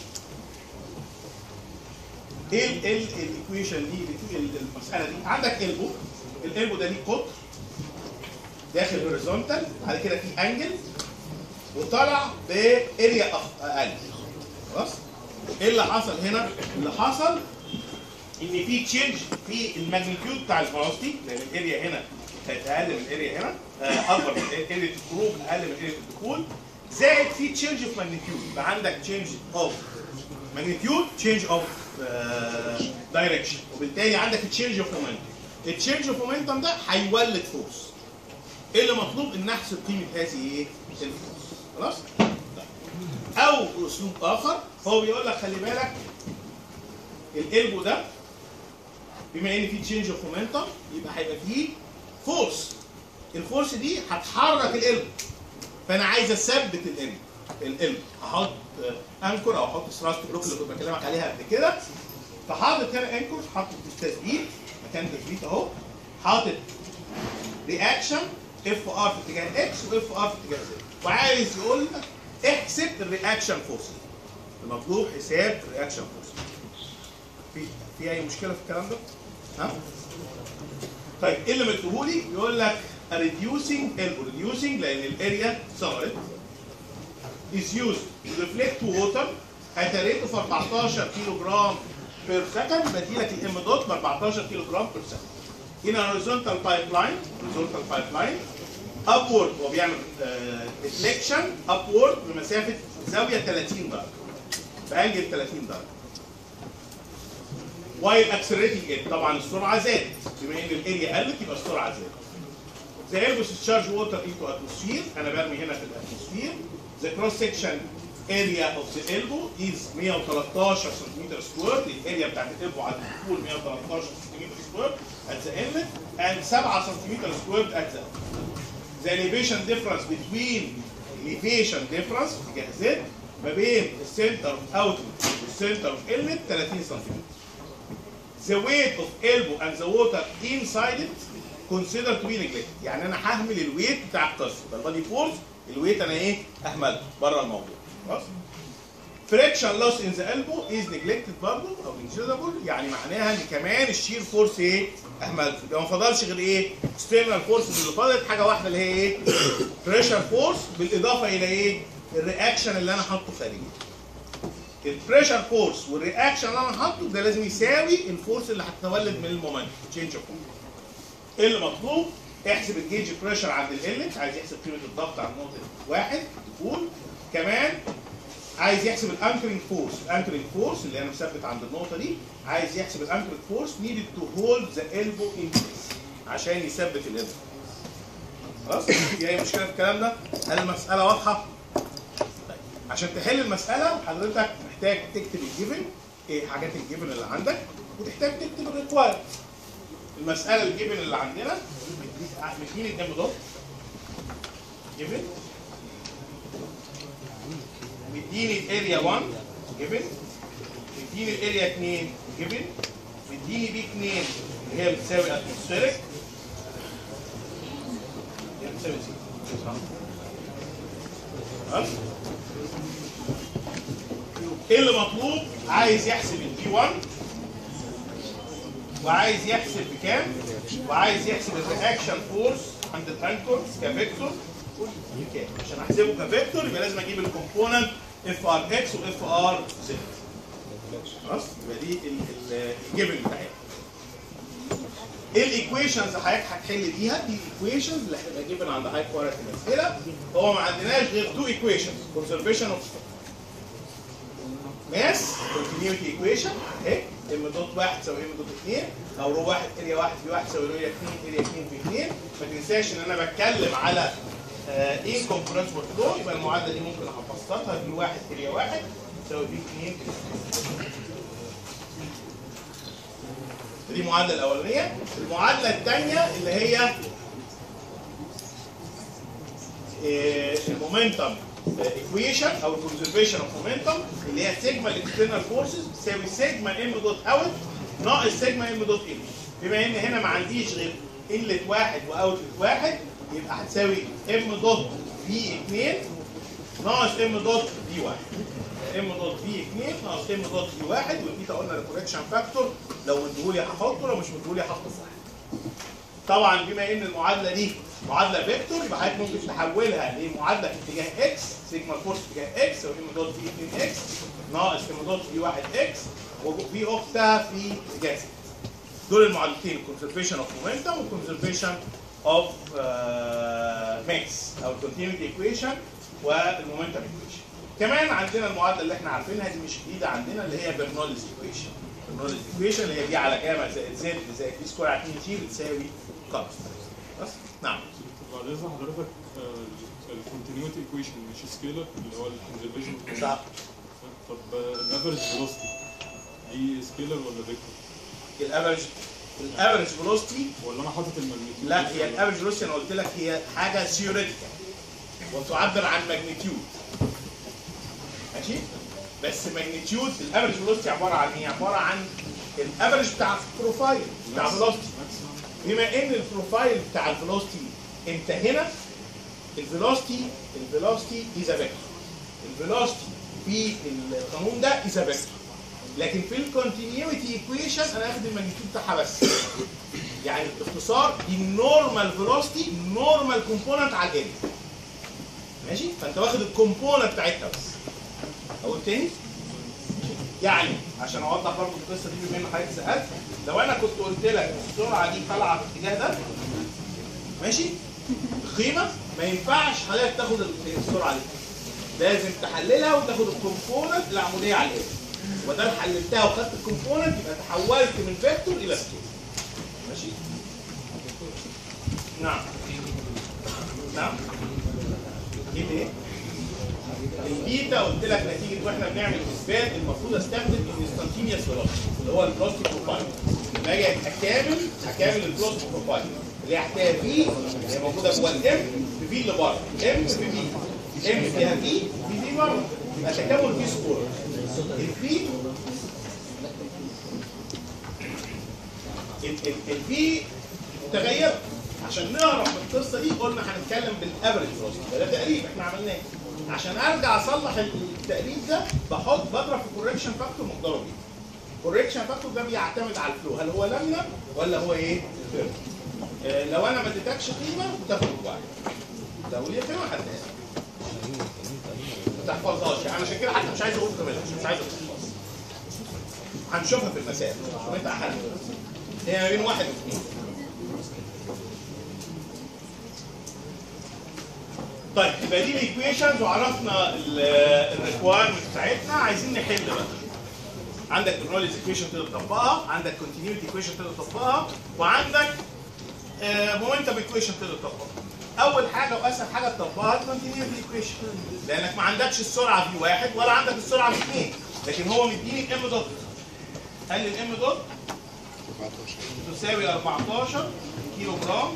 ايه ال ال الايكويشن دي ال- ال- المساله دي؟ عندك البو الالبو ده ليه قطر داخل هوريزونتال بعد كده في انجل وطلع باريا أخ- اقل خلاص؟ ايه اللي حصل هنا؟ اللي حصل ان في تشينج في الماجنتيود بتاع الفيلوسيتي لان الاريا هنا كانت اقل من الاريا هنا آه، اكبر من اريا الخروج اقل من اريا الدخول زائد في تشينج في ماجنتيود يبقى عندك تشينج اوف ماجنتيود تشينج اوف دايركشن وبالتالي عندك تشينج اوف مومنتم التشينج اوف مومنتم ده هيولد فورس ايه اللي مطلوب ان نحسب قيمه هذه ايه؟ الفورس خلاص؟ او اسلوب اخر هو بيقول لك خلي بالك الالبو ده بما ان في تشينج اوف مومنتم يبقى هيبقى فيه فورس الفورس دي هتحرك الالبو فانا عايز اثبت الالبو الالبو هحط آه، انكر او احط ثراست بلوك اللي كنت بكلمك عليها قبل كده فحاطط هنا انكر حاطط التثبيت مكان تثبيت اهو حاطط رياكشن اف ار في اتجاه اكس واف ار في اتجاه زد وعايز يقول لك احسب الرياكشن فورس المطلوب حساب الرياكشن فورس في في اي مشكله في الكلام ده؟ ها؟ طيب ايه اللي مكتوبه لي؟ يقول لك reducing elbow reducing لان الاريا صغرت is used to deflect water at a rate of 14 كيلو جرام بير سكند بدي لك الام دوت ب 14 كيلو جرام بير سكند هنا horizontal pipeline horizontal pipeline upward هو بيعمل deflection upward بمسافه زاويه 30 درجه بانجل 30 درجه وايل اكسلريتنج ات طبعا السرعه زادت بما ان الاريا قلت يبقى السرعه زادت The elbow discharge water into atmosphere انا برمي هنا في الاتموسفير The cross section area of the elbow is 113 سنتيمتر سكوير الاريا بتاعت الالبو على الطول 113 سنتيمتر سكوير at the inlet and 7 سنتيمتر سكوير at the outlet. The elevation difference between elevation difference في جهازات ما بين السنتر اوف اوتلت والسنتر اوف انلت 30 سنتيمتر. The weight of elbow and the water inside it considered to be neglected يعني انا ههمل الويت بتاع القصر ده البادي فورس الويت انا ايه اهمله بره الموضوع خلاص friction loss in the elbow is neglected برضه او negligible يعني معناها ان كمان الشير فورس ايه اهملته يبقى ما فضلش غير ايه external فورس اللي فضلت حاجه واحده اللي هي ايه pressure فورس بالاضافه الى ايه الرياكشن اللي انا حاطه خارجي البريشر فورس والرياكشن اللي انا حاطه ده لازم يساوي الفورس اللي هتتولد من المومنت تشينج اوف ايه اللي مطلوب؟ احسب الجيج بريشر عند الانلت عايز يحسب قيمه الضغط عند نقطه واحد يكون كمان عايز يحسب الانكرنج فورس الانكرنج فورس اللي انا مثبت عند النقطه دي عايز يحسب الانكرنج فورس نيدد تو هولد ذا elbow ان بليس عشان يثبت الالبو خلاص في اي مشكله في الكلام ده هل المساله واضحه طيب. عشان تحل المساله حضرتك محتاج تكتب الجيفن ايه حاجات الجيفن اللي عندك وتحتاج تكتب الريكوايرد المساله الجيفن اللي عندنا مديني الدم دوت جيفن مديني الاريا 1 جيفن مديني الاريا 2 جيفن مديني بي 2 اللي هي بتساوي اتموسفيريك هي بتساوي زيرو صح؟ خلاص؟ ايه اللي مطلوب؟ عايز يحسب البي 1 وعايز يحسب بكام وعايز يحسب الرياكشن فورس عند الانكر كفيكتور بكام عشان احسبه كفيكتور يبقى لازم اجيب الكومبوننت اف ار اكس واف ار زد خلاص يبقى دي ال- ال- الجيفن بتاعتنا ايه الايكويشنز اللي حضرتك هتحل بيها دي الايكويشنز اللي هتبقى جيفن عند هاي كواليتي الاسئله هو ما عندناش غير تو ايكويشنز كونسرفيشن اوف ماس كونتينيوتي ايكويشن اهي ام دوت واحد تساوي ام دوت 2 او رو واحد اريا واحد في واحد تساوي اريا 2 اريا 2 في 2 ما تنساش ان انا بتكلم على ايه كومبرنسبل فلو يبقى المعادله دي ممكن ابسطها في واحد اريا واحد تساوي في 2 دي المعادله الاولانيه المعادله الثانيه اللي هي المومنتم ايكويشن او الكونزرفيشن اوف مومنتم اللي هي سيجما الاكسترنال فورسز بتساوي سيجما ام دوت اوت ناقص سيجما ام دوت ان بما ان هنا ما عنديش غير انلت واحد واوتلت واحد يبقى هتساوي ام دوت في 2 ناقص ام دوت في 1 ام دوت في 2 ناقص ام دوت في 1 والبيتا قلنا الكوريكشن فاكتور لو مديهولي هحطه لو مش مديهولي هحطه صح طبعا بما ان المعادله دي معادله فيكتور يبقى حضرتك ممكن تحولها لمعادله في اتجاه اكس سيجما فورس في اتجاه اكس وام دوت في 2 اكس ناقص ام دوت في 1 اكس وفي اختها في اتجاه 6 دول المعادلتين الكونسرفيشن اوف مومنتم والكونسرفيشن اوف ماس او الكونتينيوتي ايكويشن والمومنتم ايكويشن كمان عندنا المعادله اللي احنا عارفينها دي مش جديده عندنا اللي هي برنوليز ايكويشن برنوليز ايكويشن اللي هي دي على جاما زائد زد زائد بي سكوير على 2 جي بتساوي كونستنت بس نعم بعد اذن حضرتك الكونتينيوتي ايكويشن مش سكيلر اللي هو الكونزرفيشن صح طب الافرج فيلوسيتي دي سكيلر ولا فيكتور؟ الافرج الافرج فيلوسيتي ولا انا حاطط الماجنتيود لا هي الافرج فيلوسيتي انا قلت لك هي حاجه ثيوريتيكال وتعبر عن ماجنتيود ماشي بس ماجنتيود الافرج فيلوسيتي عباره عن ايه؟ عباره عن الافرج بتاع البروفايل بتاع فيلوسيتي بما ان البروفايل بتاع الفيلوسيتي انت هنا الفيلوسيتي الفيلوسيتي از فيكتور الفيلوسيتي في القانون ده از فيكتور لكن في الكونتينيوتي ايكويشن انا هاخد الماجنتيود بتاعها بس يعني باختصار دي النورمال فيلوسيتي نورمال كومبوننت على الاريا ماشي فانت واخد الكومبوننت بتاعتها بس اقول تاني يعني عشان اوضح برضه القصه دي بما ان حضرتك سالت لو انا كنت قلت لك السرعه دي طالعه في الاتجاه ده ماشي قيمه ما ينفعش حضرتك تاخد السرعه دي لازم تحللها وتاخد الكومبوننت العموديه على الاريا ودام حللتها وخدت الكومبوننت يبقى تحولت من فيكتور الى سكيل ماشي نعم نعم ايه ايه البيتا قلت لك نتيجه واحنا بنعمل اثبات المفروض استخدم الانستنتينيوس فيلوسيتي اللي هو البلاستيك بروفايل لما اجي اكامل اكامل البلاستيك بروفايل اللي هحتاجها في هي موجوده جوه الام في في اللي بره ام في في ام فيها في في في بره يبقى تكامل في سكور الفي الفي متغير عشان نعرف من القصه دي قلنا هنتكلم بالافرج فلوسيتي ده تقريب احنا عملناه عشان ارجع اصلح التقريب ده بحط بضرب في كوركشن فاكتور مقداره بيه كوركشن فاكتور ده بيعتمد على الفلو هل هو لامنا ولا هو ايه؟ ترم. آه لو انا ما اديتكش قيمه بتاخد جواك لو ليه قيمه هتلاقيها ما تحفظهاش يعني عشان كده حتى مش عايز اقول قيمتها مش عايز اقول هنشوفها في المسائل شوف انت احل هي ما بين واحد واثنين طيب يبقى دي الايكويشنز وعرفنا الريكوايرمنت بتاعتنا عايزين نحل بقى عندك الروليز ايكويشن تقدر تطبقها عندك كونتينيوتي ايكويشن تقدر تطبقها وعندك مومنتم ايكويشن تقدر تطبقها اول حاجه واسهل حاجه تطبقها الكونتينيوتي ايكويشن لانك ما عندكش السرعه في واحد ولا عندك السرعه في اثنين لكن هو مديني الام دوت قال لي الام دوت تساوي 14 كيلو جرام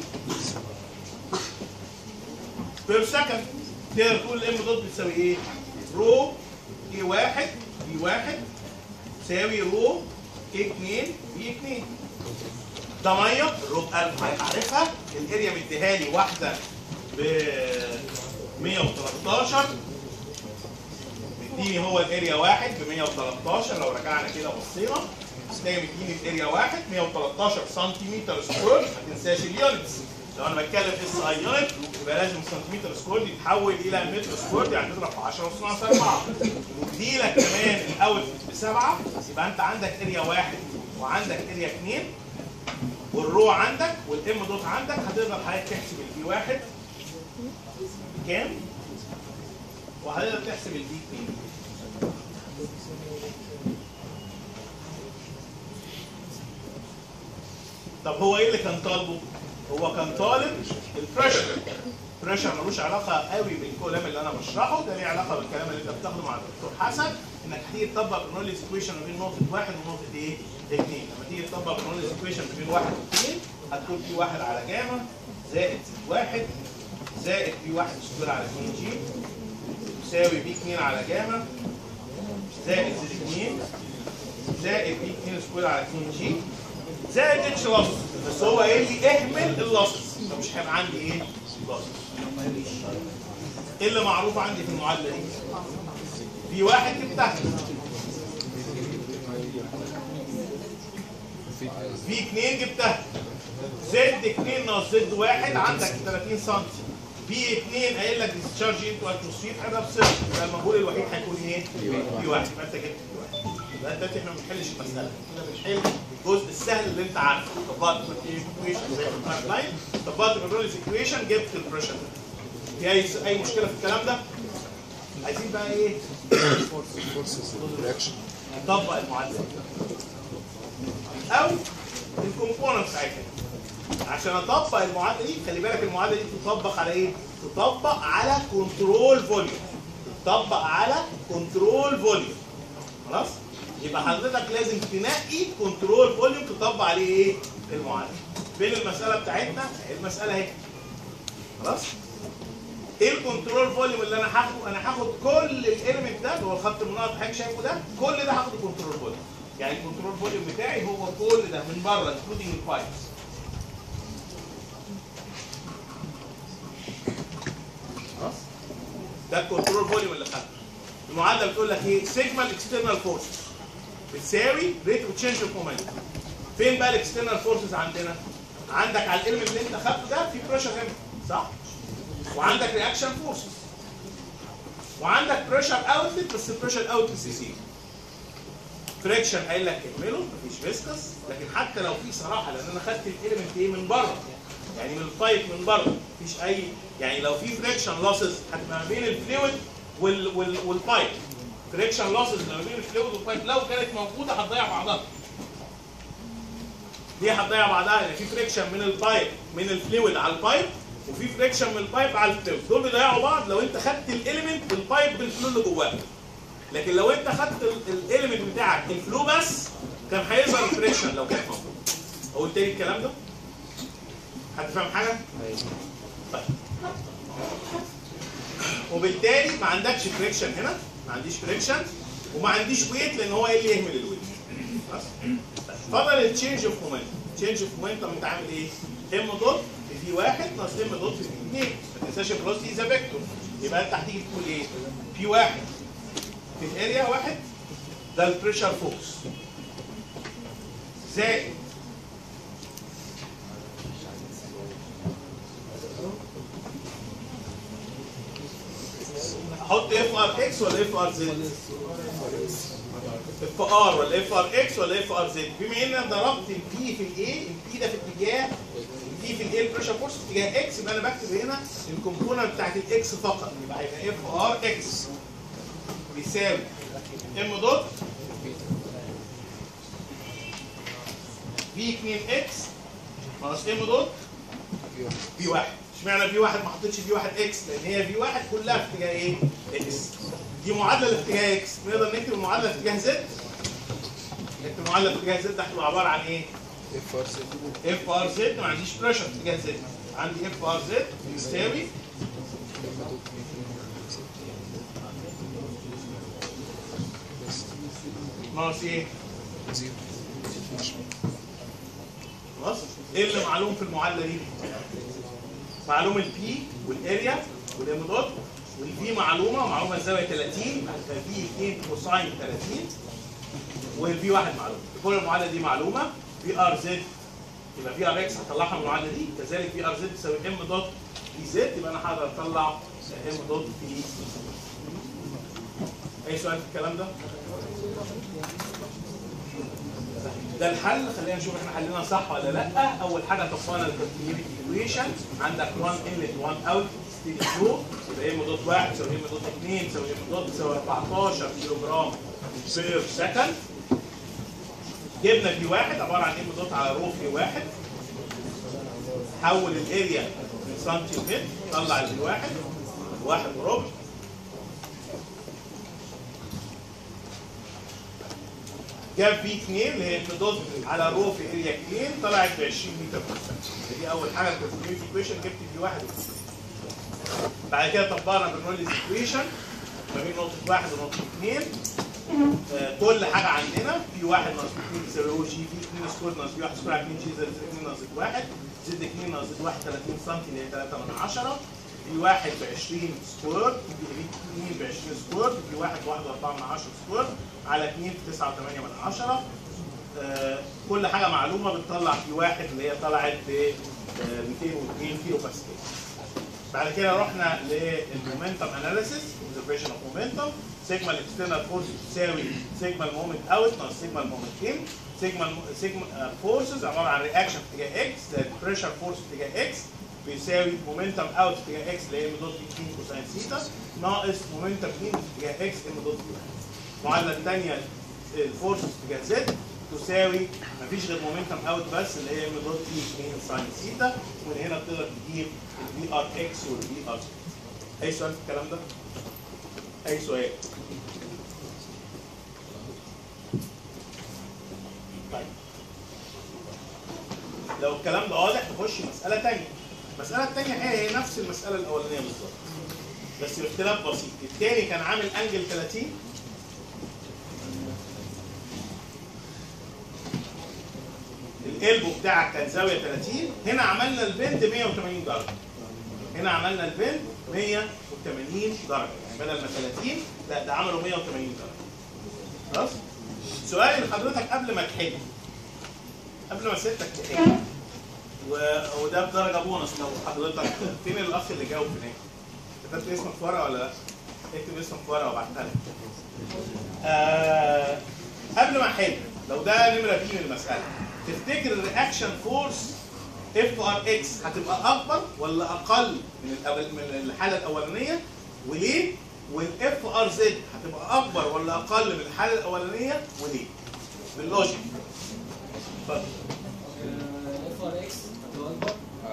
بير سكند تقدر تقول الام دوت بتساوي ايه؟ رو اي واحد بي واحد تساوي رو اي 2 بي 2 ده ميه الرو بقلب هيعرفها الاريا مديها لي واحده ب 113 مديني هو الاريا واحد ب 113 لو رجعنا كده بصينا هتلاقي مديني الاريا واحد 113 سنتيمتر سكوير ما تنساش اليونتس لو انا بتكلم اس اي يونت يبقى لازم سنتيمتر سكوير يتحول الى متر سكوير يعني تضرب في 10 وصنع 4 ودي لك كمان الاوت بسبعه يبقى انت عندك اريا واحد وعندك اريا اثنين والرو عندك والام دوت عندك هتقدر حضرتك تحسب البي واحد كام؟ وهتقدر تحسب البي 2 طب هو ايه اللي كان طالبه؟ هو كان طالب البريشر البريشر ملوش علاقه قوي بالكلام اللي انا بشرحه ده ليه علاقه بالكلام اللي انت بتاخده مع الدكتور حسن انك هتيجي تطبق النولج ايكويشن ما بين نقطه واحد ونقطه ايه؟ اثنين لما تيجي تطبق النولج ايكويشن ما بين واحد واثنين هتكون في واحد على جاما زائد واحد زائد بي واحد سكوير على 2 جي يساوي بي 2 على جاما زائد زد 2 زائد بي 2 سكوير على 2 جي زائد اتش لص بس هو قايل لي اهمل اللص فمش هيبقى عندي ايه؟ لص ايه اللي معروف عندي في المعادله دي؟ في واحد جبتها في اثنين جبتها زد 2 ناقص زد 1 عندك 30 سم في 2 قايل لك ديسشارج انتو اتموسفير هيبقى بصفر يبقى المجهول الوحيد هيكون ايه؟ في 1 يبقى انت جبت في 1 يبقى دلوقتي احنا ما بنحلش المساله احنا بنحل الجزء السهل اللي انت عارفه طبقت ايكويشن زي البارت لاين طبقت الروليز ايكويشن جبت البريشر في اي اي مشكله في الكلام ده؟ عايزين بقى ايه؟ نطبق المعادله او الكومبوننت بتاعتها عشان اطبق المعادله دي خلي بالك المعادله دي تطبق على ايه؟ تطبق على كنترول فوليوم تطبق على كنترول فوليوم خلاص؟ يبقى حضرتك لازم تنقي كنترول فوليوم تطبق عليه ايه؟ المعادله. فين المساله بتاعتنا؟ المساله اهي. خلاص؟ ايه الكنترول فوليوم اللي انا هاخده؟ انا هاخد كل الاليمنت ده اللي هو الخط المنقط حضرتك شايفه ده كل ده هاخده كنترول فوليوم. يعني الكنترول فوليوم بتاعي هو كل ده من بره انكلودنج البايبس. خلاص؟ ده الكنترول فوليوم اللي خدته. المعادله بتقول لك ايه؟ سيجما الاكسترنال فورسز بتساوي ريت اوف تشينج اوف مومنتم. فين بقى الاكسترنال فورسز عندنا؟ عندك على الاليمنت اللي انت خدته ده في بريشر هنا صح؟ وعندك رياكشن فورسز وعندك بريشر اوتلت بس البريشر اوتلت سي سي فريكشن قايل لك اكمله مفيش فيسكس لكن حتى لو في صراحه لان انا خدت الاليمنت ايه من بره يعني من البايب من بره مفيش اي يعني لو في فريكشن لوسز هتبقى ما بين الفلويد وال وال والبايب فريكشن لوسز ما بين الفلويد والبايب لو كانت موجوده هتضيع بعضها دي هتضيع بعضها لان في فريكشن من البايب من الفلويد على البايب وفي فريكشن من البايب على الفلويد دول بيضيعوا بعض لو انت خدت الاليمنت بالبايب بالفلو اللي جواه لكن لو انت خدت الاليمنت بتاعك الفلو بس كان هيظهر الفريكشن لو كانت موجوده اقول تاني الكلام ده حد فاهم حاجه؟ طيب وبالتالي ما عندكش فريكشن هنا ما عنديش فريكشن وما عنديش ويت لان هو ايه اللي يهمل الويت خلاص فضل التشينج اوف مومنت تشينج اوف مومنتم انت عامل ايه؟ ام دوت في في واحد ناقص ام دوت في في اثنين ما تنساش الفلوسيتي ذا فيكتور يبقى انت هتيجي تقول ايه؟ في واحد في الاريا واحد ده البريشر فورس زائد احط اف ار اكس ولا اف ار زد؟ اف ار ولا اف ار اكس ولا اف ار زد؟ بما ان انا ضربت البي في الاي، البي ده في اتجاه البي في الاي البريشر فورس في اتجاه اكس يبقى انا بكتب هنا الكومبوننت بتاعت الاكس فقط يبقى هيبقى اف ار اكس بيساوي ام دوت في 2 اكس ناقص ام دوت في واحد اشمعنى في واحد ما حطيتش في واحد اكس لان هي في واحد كلها في اتجاه ايه؟ اكس دي معادله لاتجاه اكس نقدر نكتب المعادله في اتجاه زد نكتب المعادله في اتجاه زد هتبقى عباره عن ايه؟ اف ار سي اف ار زد ما عنديش بريشر في اتجاه زد عندي اف ار زد يساوي ناقص ايه؟ زيرو خلاص ايه اللي معلوم في المعادله دي معلوم البي والاريا والام دوت والبي معلومه معلومه الزاويه 30 فالبي 2 كوساين 30 والبي واحد معلومه كل المعادله دي معلومه بي ار زد يبقى بي ار اكس هطلعها من المعادله دي كذلك بي ار زد تساوي ام دوت في زد يبقى انا هقدر اطلع ام دوت في اي سؤال في الكلام ده؟ ده الحل خلينا نشوف احنا حلينا صح ولا لا اول حاجه طبقنا الكونتينيوتي ايكويشن عندك 1 انلت 1 اوت ستيدي فلو يبقى ام دوت 1 تساوي ام دوت 2 تساوي ام دوت تساوي 14 كيلو جرام بير سكند جبنا في واحد عباره عن ام دوت على رو في واحد حول الاريا من سنتيمتر طلع الفي واحد واحد وربع جاب في 2 اللي هي الدوت على رو في اريا 2 طلعت ب 20 متر في الثانيه دي اول حاجه الكونتينيوتي ايكويشن جبت في 1 بعد كده طبقنا برنوليز ايكويشن ما بين نقطه 1 ونقطه 2 آه، كل حاجه عندنا في 1 ناقص 2 بيساوي او جي في 2 سكوير ناقص في 1 سكوير على 2 جي زائد 2 ناقص 1 زد 2 ناقص 1 30 سم اللي هي 3 من 10 في 1 ب 20 سكوير في 2 ب 20 سكوير في 1 ب 1 4 من 10 سكوير على 2 في 9 8 من 10 آه، كل حاجه معلومه بتطلع في واحد اللي هي طلعت ب آه، 202 كيلو باسكال بعد كده رحنا للمومنتم اناليسيس اوبزرفيشن اوف مومنتم سيجما الاكسترنال فورس تساوي سيجما المومنت اوت ناقص سيجما المومنت ان سيجما سيجما فورسز عباره عن رياكشن في اتجاه اكس زائد بريشر فورس في اتجاه اكس بيساوي مومنتم اوت في اتجاه اكس اللي هي ام دوت في 2 كوساين ثيتا ناقص مومنتم ان في اتجاه اكس ام دوت في 1 المعادله الثانيه الفورس في اتجاه زد تساوي مفيش غير مومنتم اوت بس اللي هي ام دوت في 2 ساين ثيتا ومن هنا تقدر تجيب الفي ار اكس والفي ار اي سؤال في الكلام ده؟ اي سؤال؟ طيب لو الكلام ده واضح نخش مسألة تانية. المسألة التانية هي هي نفس المسألة الأولانية بالظبط. بس باختلاف بسيط، التاني كان عامل أنجل 30 القلب بتاعك كان زاوية 30 هنا عملنا البند 180 درجة. هنا عملنا البند 180 درجة، يعني بدل ما 30 لا ده عملوا 180 درجة. خلاص؟ سؤالي لحضرتك قبل ما تحل قبل ما سيادتك تحل و... وده بدرجه بونص لو حضرتك فين الاخ اللي جاوب هناك؟ كتبت اسمك في ورقه ولا لا؟ اكتب اسمك في ورقه وبعتها لك. آه... قبل ما احل لو ده نمره بي من المساله تفتكر الرياكشن فورس اف ار اكس هتبقى اكبر ولا اقل من الأول... من الحاله الاولانيه وليه؟ والاف ار زد هتبقى اكبر ولا اقل من الحاله الاولانيه وليه؟ باللوجيك اتفضل اف ار اكس هتبقى اكبر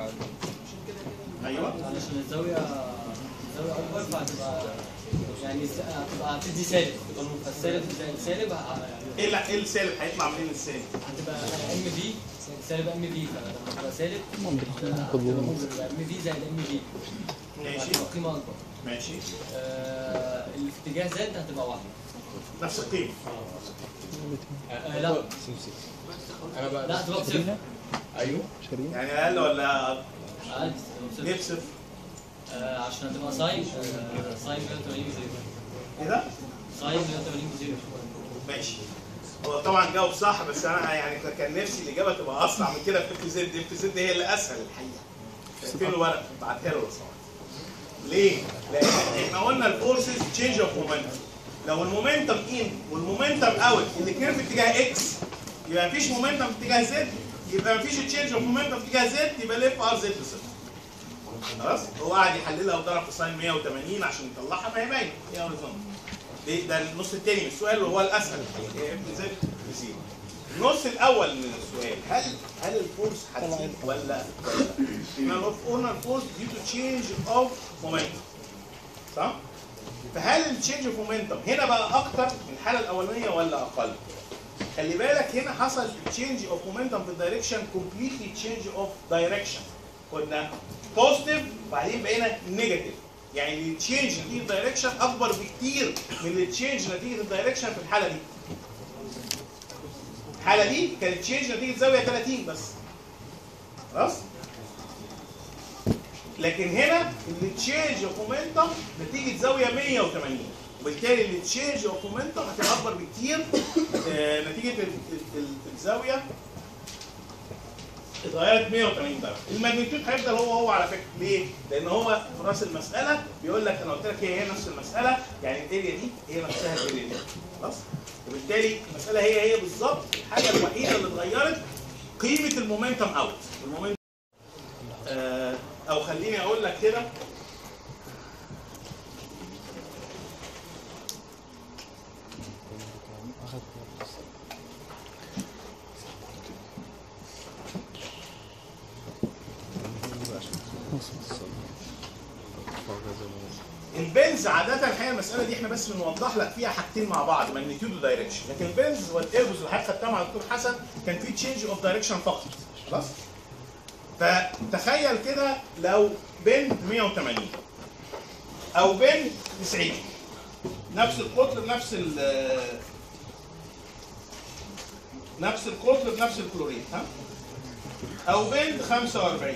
ايوه علشان الزاويه الزاويه اكبر فهتبقى يعني س- هتبقى هتدي سالب تبقى الم- السالب زائد سالب ه- ايه لا ايه السالب هيطلع منين السالب؟ هتبقى ام في سالب ام في فلما تبقى سالب تبقى ام في زائد ام في ماشي هتبقى قيمه اكبر ماشي آه، اللي في اتجاه زد هتبقى واحده نفس القيمه آه، لا انا بقى لا هتبقى بصفر ايوه يعني اقل ولا اقل هتبقى ليه بصفر بصفر؟ آه، عشان هتبقى ساين آه، ساين 180 بزيرو ايه ده؟ ساين 180 بزيرو ماشي هو طبعا جاوب صح بس انا يعني كان نفسي الاجابه تبقى اسرع من كده في اف زد اف زد هي اللي اسهل الحقيقه فين الورق بعتها له لو سمحت ليه؟ لان احنا قلنا الفورسز تشينج اوف مومنتم لو المومنتم ان والمومنتم اوت الاثنين في اتجاه اكس يبقى مفيش مومنتم في اتجاه زد يبقى مفيش تشينج اوف مومنتم في اتجاه زد يبقى الاف ار زد صفر خلاص هو قاعد يحللها وضرب في ساين 180 عشان يطلعها ما هي باينه هي هوريزونتال ده ده النص الثاني من السؤال وهو الاسهل الحقيقه اف زد بزيرو النص الاول من السؤال هل هل الفورس هتزيد ولا ولا احنا قلنا الفورس ديو تو تشينج اوف مومنتم صح؟ فهل التشينج اوف مومنتم هنا بقى اكتر من الحاله الاولانيه ولا اقل؟ خلي بالك هنا حصل تشينج اوف مومنتم في الدايركشن كومبليتلي تشينج اوف دايركشن كنا بوزيتيف وبعدين بقينا نيجاتيف يعني التشينج نتيجه الدايركشن اكبر بكتير من التشينج نتيجه الدايركشن في الحاله دي الحاله دي كانت تشينج نتيجه زاويه 30 بس خلاص لكن هنا التشينج اوف مومنتم نتيجه زاويه 180 وبالتالي التشينج اوف مومنتم هتبقى اكبر بكتير آه، نتيجه ال- ال- ال- الزاويه اتغيرت 180 درجه الماجنتيود هيفضل هو هو على فكره ليه؟ لان هو في راس المساله بيقول لك انا قلت لك هي هي نفس المساله يعني الاريا دي هي نفسها الاريا دي خلاص وبالتالي المساله هي هي بالظبط الحاجه الوحيده اللي اتغيرت قيمه المومنتم اوت المومنتم آه او خليني اقول لك كده البنز عادة الحقيقة المسألة دي احنا بس بنوضح لك فيها حاجتين مع بعض ماجنتيود ودايركشن، لكن البنز والايربوز اللي حضرتك خدتها مع الدكتور حسن كان في تشينج اوف دايركشن فقط خلاص؟ فتخيل كده لو بن 180 او بن 90 نفس القطر بنفس ال نفس القطر بنفس الكلوريد ها؟ او بن 45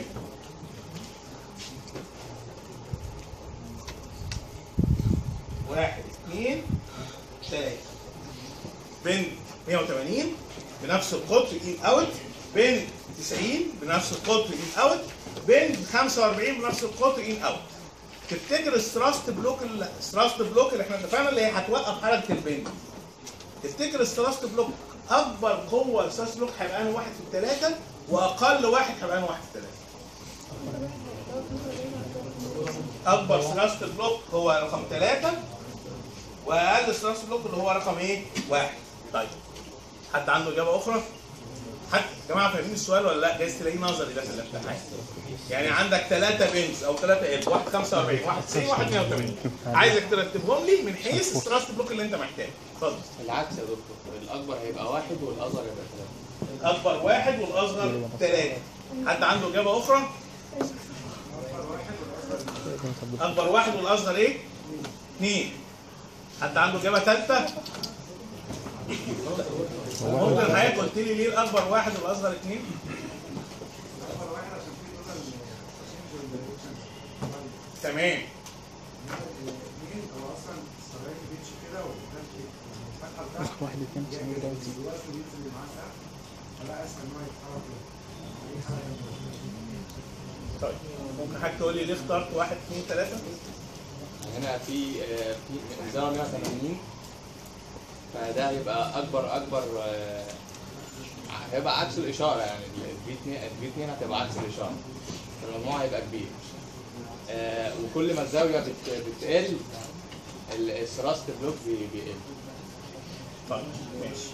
واحد اثنين ثلاثة بين 180 بنفس القطر ان اوت بين 90 بنفس القطر ان اوت بين 45 بنفس القطر ان اوت تفتكر الثراست بلوك الثراست بلوك اللي احنا اتفقنا اللي هي هتوقف حركه البين تفتكر الثراست بلوك اكبر قوه الثراست بلوك هيبقى انه واحد في الثلاثه واقل واحد هيبقى انه واحد في الثلاثه اكبر ثراست بلوك هو رقم ثلاثة واقل ثراست بلوك اللي هو رقم ايه؟ واحد. طيب حد عنده اجابه اخرى؟ حد يا جماعه فاهمين السؤال ولا لا؟ جايز تلاقيه نظري ده في الامتحان. يعني عندك ثلاثة بنز او ثلاثة اب واحد 45 واحد 90 واحد 180 عايزك ترتبهم لي من حيث الثراست بلوك اللي انت محتاجه. اتفضل. العكس يا دكتور الاكبر هيبقى واحد والاصغر يبقى ثلاثه الاكبر واحد والاصغر ثلاثة. حد عنده اجابه اخرى؟ اكبر واحد والاصغر ايه؟ اثنين. حد عنده اجابه ثالثه؟ ممكن حضرتك قلت لي ليه الاكبر واحد والاصغر اثنين؟ تمام واحد اتنين تسعين دلوقتي طيب ممكن حضرتك تقول لي ليه اخترت واحد اثنين ثلاثه؟ هنا في آه، في زاويه 180 فده هيبقى اكبر اكبر آه، هيبقى عكس الاشاره يعني الفي 2 الفي 2 هتبقى عكس الاشاره فالمجموع هيبقى كبير آه، وكل ما الزاويه بت- بتقل ال- الثراست بلوك بي- بيقل طيب ماشي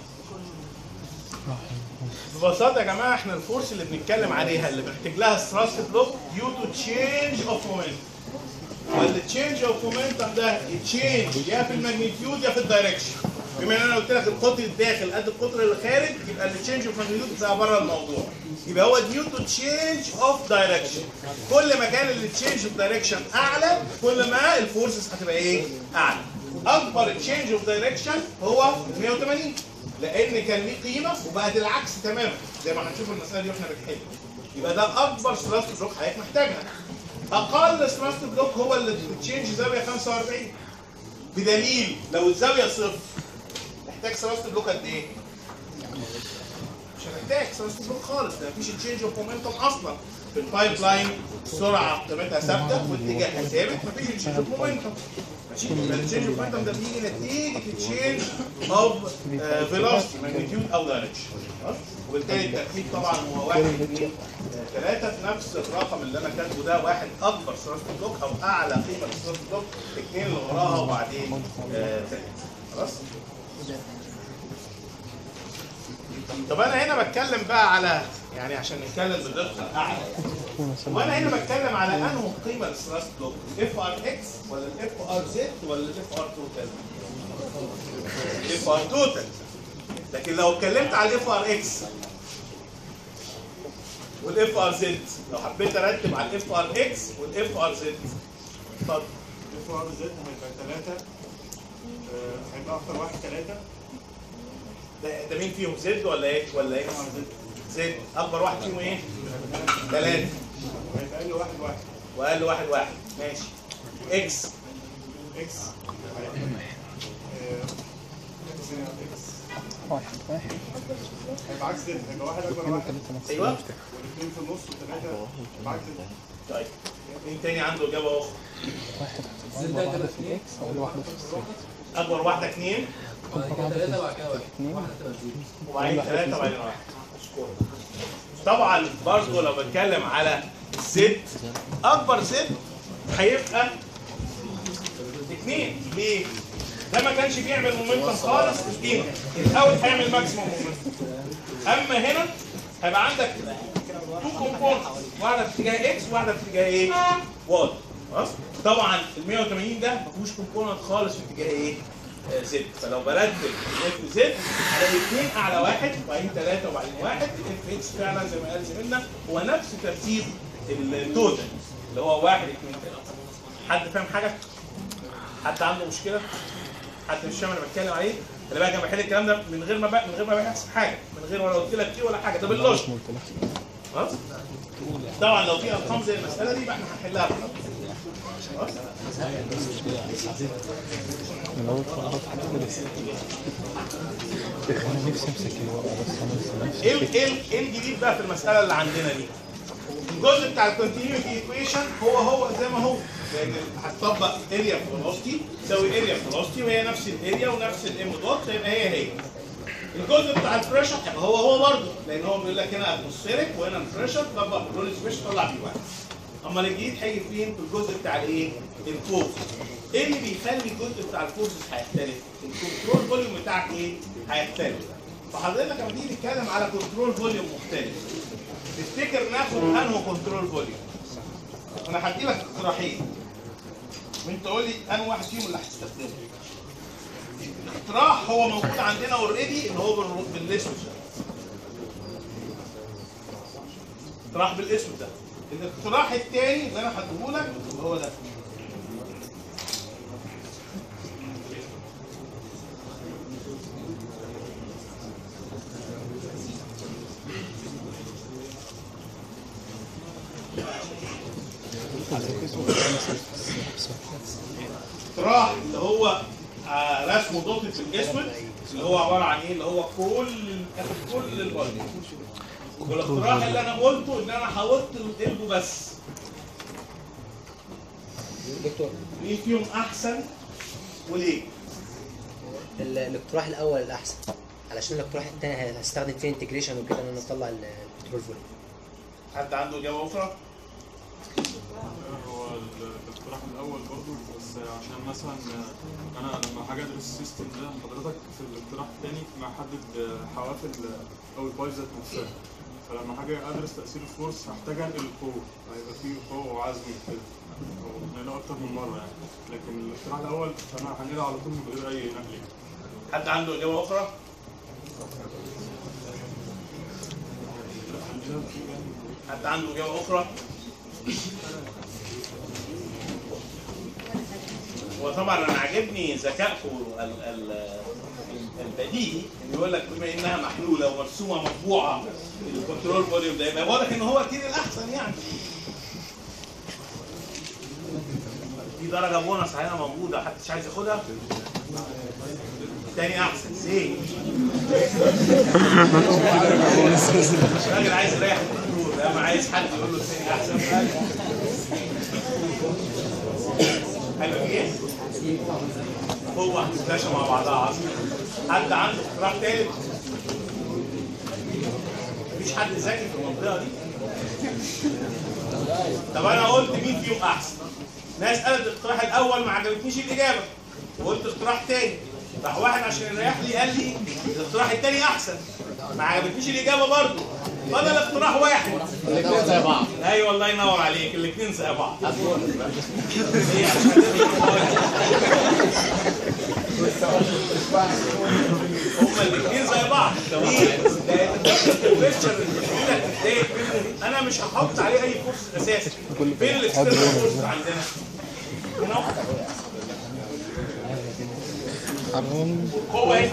ببساطه يا جماعه احنا الفورس اللي بنتكلم عليها اللي بنحتاج لها ثراست بلوك ديو تو تشينج اوف مومنت والتشينج اوف مومنتم ده تشينج يا في الماجنتيود يا في الدايركشن بما ان انا قلت لك القطر الداخل قد القطر اللي خارج يبقى التشينج اوف ماجنتيود ده بره الموضوع يبقى هو ديو تو تشينج اوف دايركشن كل ما كان التشينج اوف دايركشن اعلى كل ما الفورسز هتبقى ايه؟ اعلى اكبر تشينج اوف دايركشن هو 180 لان كان ليه قيمه وبقت العكس تماما زي ما هنشوف المساله دي واحنا بنحل يبقى ده اكبر ثلاث بلوك حضرتك محتاجها اقل ثلاث بلوك هو اللي تشينج زاويه 45 بدليل لو الزاويه صفر محتاج ثلاث بلوك قد ايه؟ مش هنحتاج ثلاث بلوك خالص ده مفيش تشينج اوف مومنتوم اصلا في البايب لاين السرعه قيمتها ثابته واتجاهها ثابت مفيش تشينج اوف مومنتوم ماشي يبقى التشينج اوف مومنتوم ده بيجي نتيجه تشينج اوف فيلوسيتي ماجنتيود او دايركشن خلاص وبالتالي الترتيب طبعا هو واحد اثنين ثلاثه في نفس الرقم اللي انا كاتبه ده واحد اكبر ثلاث بلوك او اعلى قيمه للثلاث بلوك اثنين اللي وراها وبعدين ثلاثه خلاص طب انا هنا بتكلم بقى على يعني عشان نتكلم بدقه اعلى وانا هنا بتكلم على انه قيمه للثلاث بلوك الاف ار اكس ولا الاف ار زد ولا الاف ار توتال الاف ار توتال لكن لو اتكلمت على الاف ار اكس والاف ار زد لو حبيت ارتب على الاف ار اكس والاف ار زد اتفضل اف ار زد هيبقى 3 هيبقى اكتر واحد 3 ده, ده مين فيهم زد ولا ايه ولا اكس زد اكبر واحد فيهم ايه ثلاثه هيبقى اقل واحد واحد واقل واحد واحد ماشي اكس اكس اكس واحد واحد هيبقى عكس زد هيبقى واحد اكبر واحد ايوه والاثنين في النص وثلاثه هيبقى عكس زد طيب مين تاني عنده اجابه اخرى واحد أكبر واحدة في الإكس أول واحدة في الزد اكبر واحده اثنين أكبر واحدة في الاثنين وبعدين ثلاثه وبعدين واحد طبعا برضه لو بتكلم على الزد اكبر زد هيبقى اثنين ليه؟ ده ما كانش بيعمل مومنتم خالص اثنين الاول هيعمل ماكسيموم مومنتم اما هنا هيبقى عندك تو كومبوننت واحده في اتجاه اكس وواحده في اتجاه ايه؟ واي خلاص؟ طبعا ال 180 ده ما فيهوش كومبوننت خالص في اتجاه ايه؟ آه، زد فلو برتب الاف زد هلاقي اثنين اعلى واحد وبعدين ثلاثه وبعدين واحد الاف اكس فعلا زي ما قال زميلنا هو نفس ترتيب التوتال اللي هو واحد اثنين ثلاثه حد فاهم حاجه؟ حد عنده مشكله؟ حد مش فاهم انا بتكلم عليه؟ خلي بالك انا بحل الكلام ده من غير ما بقى من غير ما بحسب حاجه من غير ولا قلت لك ايه ولا حاجه ده باللوجيك خلاص؟ طبعا لو في ارقام زي المساله دي يبقى احنا هنحلها بالخط. خلاص؟ من أول فترة حتى لسه أنا نفسي أمسك الورقة بس أنا لسه نفسي ايه ال- ايه ال- ايه الجديد بقى في المساله اللي عندنا دي؟ الجزء بتاع الكونتينيوتي ايكويشن هو هو زي ما هو لان هتطبق اريا فيلوسيتي تساوي اريا فيلوسيتي وهي نفس الاريا ونفس الام دوت فيبقى هي هي الجزء بتاع البريشر هيبقى هو هو برضه لان هو بيقول لك هنا اتموسفيريك وهنا البريشر طبق الرول سويتش طلع بيه واحد اما الجديد هيجي فين في الجزء بتاع الايه؟ الفورس ايه اللي بيخلي الجزء بتاع الفورسز هيختلف؟ الكنترول فوليوم بتاعك ايه؟ هيختلف فحضرتك لما تيجي تتكلم على كنترول فوليوم مختلف تفتكر ناخد انه كنترول فوليوم انا هدي لك اقتراحين وانت قول لي انه واحد فيهم اللي هتستخدمه اقتراح هو موجود عندنا اوريدي اللي هو بال- بالاسود ده اقتراح بالاسود ده الاقتراح الثاني اللي انا هديه لك اللي هو ده اقتراح اللي هو آه، رسم دوتة في الاسود اللي هو عباره عن ايه؟ اللي هو كل اخد كل البلد والاقتراح اللي انا قلته ان انا حاولت القلبه بس دكتور مين فيهم احسن وليه؟ ال- الاقتراح الاول الاحسن علشان الاقتراح الثاني هستخدم فيه انتجريشن وكده ان انا اطلع ال- الكنترول فوليوم حد عنده اجابه اخرى؟ هو ال- الاقتراح الاول برضو بس عشان مثلا انا لما حاجه ادرس السيستم ده حضرتك في الاقتراح الثاني محدد حوافل او البايب ذات نفسها فلما حاجه ادرس تاثير الفورس هحتاج انقل القوه هيبقى فيه قوه وعزم كده هنقله اكتر من مره يعني لكن الاقتراح الاول فانا هنقله على طول من غير اي نقل يعني. حد عنده اجابه اخرى؟ حد عنده اجابه اخرى؟ وطبعا انا عاجبني ذكائكم ال- ال- البديهي ان يقول لك بما انها محلوله ومرسومه مطبوعه الكنترول فوليوم ده يبقى واضح ان هو اكيد الاحسن يعني. دي درجه بونص هنا موجوده محدش عايز ياخدها؟ تاني احسن زين الراجل عايز يريح الدكتور اما عايز حد يقول له التاني احسن هيبقى في ايه؟ هو هتتلاشى مع بعضها عصر حد عنده اقتراح تالت؟ مفيش حد ذكي في المنطقه دي؟ طب انا قلت مين فيهم احسن؟ ناس قالت الاقتراح الاول ما عجبتنيش الاجابه وقلت اقتراح تاني راح واحد عشان يريح لي قال لي الاقتراح التاني احسن ما عجبتنيش الاجابه برضه فضل اقتراح واحد الاثنين زي بعض ايوه الله ينور عليك الاثنين زي بعض هي عشان هتبقى هما الاثنين زي بعض ليه؟ لان التمبريتشر اللي بتجيلك بتضايق منه انا مش هحط عليه اي فورس اساسي فين الاكسترنال فورس عندنا؟ هنا القوه اهي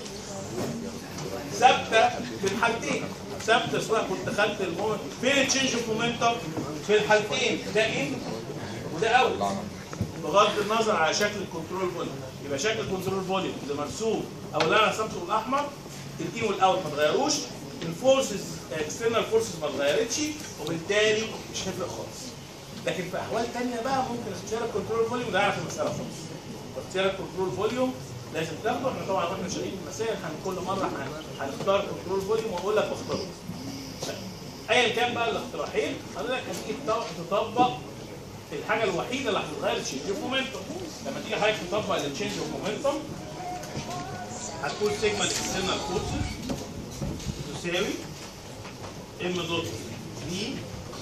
ثابته في الحالتين ثابته سواء كنت خدت المومنت فين التشينج اوف مومنتم في الحالتين ده ان وده اوت بغض النظر على شكل الكنترول فوليوم يبقى شكل الكنترول فوليوم اللي مرسوم او اللي انا رسمته بالاحمر الان والاوت ما اتغيروش الفورسز اكسترنال فورسز ما اتغيرتش وبالتالي مش هيفرق خالص لكن في احوال ثانيه بقى ممكن اختيار الكنترول فوليوم ده يعرف المساله خالص اختيار الكنترول فوليوم لازم تاخده احنا طبعا واحنا شغالين في المسائل هن كل مره هن- هنختار كنترول فوليوم واقول لك اختاره ايا كان بقى الاقتراحين حضرتك هتيجي تط- تطبق الحاجه الوحيده اللي هتتغير التشينج اوف مومنتوم لما تيجي حضرتك تطبق التشينج اوف مومنتوم هتقول سيجما الاكسترنال فورسز تساوي ام دوت في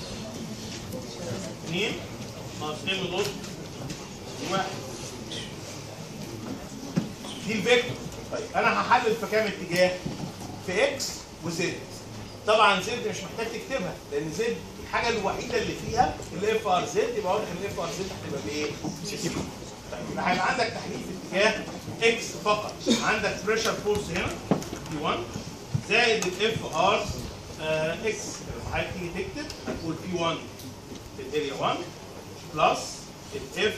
2 ناقص ام دوت واحد دي الفيكتور طيب انا هحلل في كام اتجاه؟ في اكس وزد طبعا زد مش محتاج تكتبها لان زد الحاجه الوحيده اللي فيها الاف ار زد يبقى واضح ان الاف ار زد هتبقى بايه؟ طيب يبقى هيبقى عندك تحليل في اتجاه اكس فقط عندك بريشر فورس هنا بي 1 زائد الاف ار اكس حضرتك تيجي تكتب هتقول بي 1 في الاريا 1 بلس الاف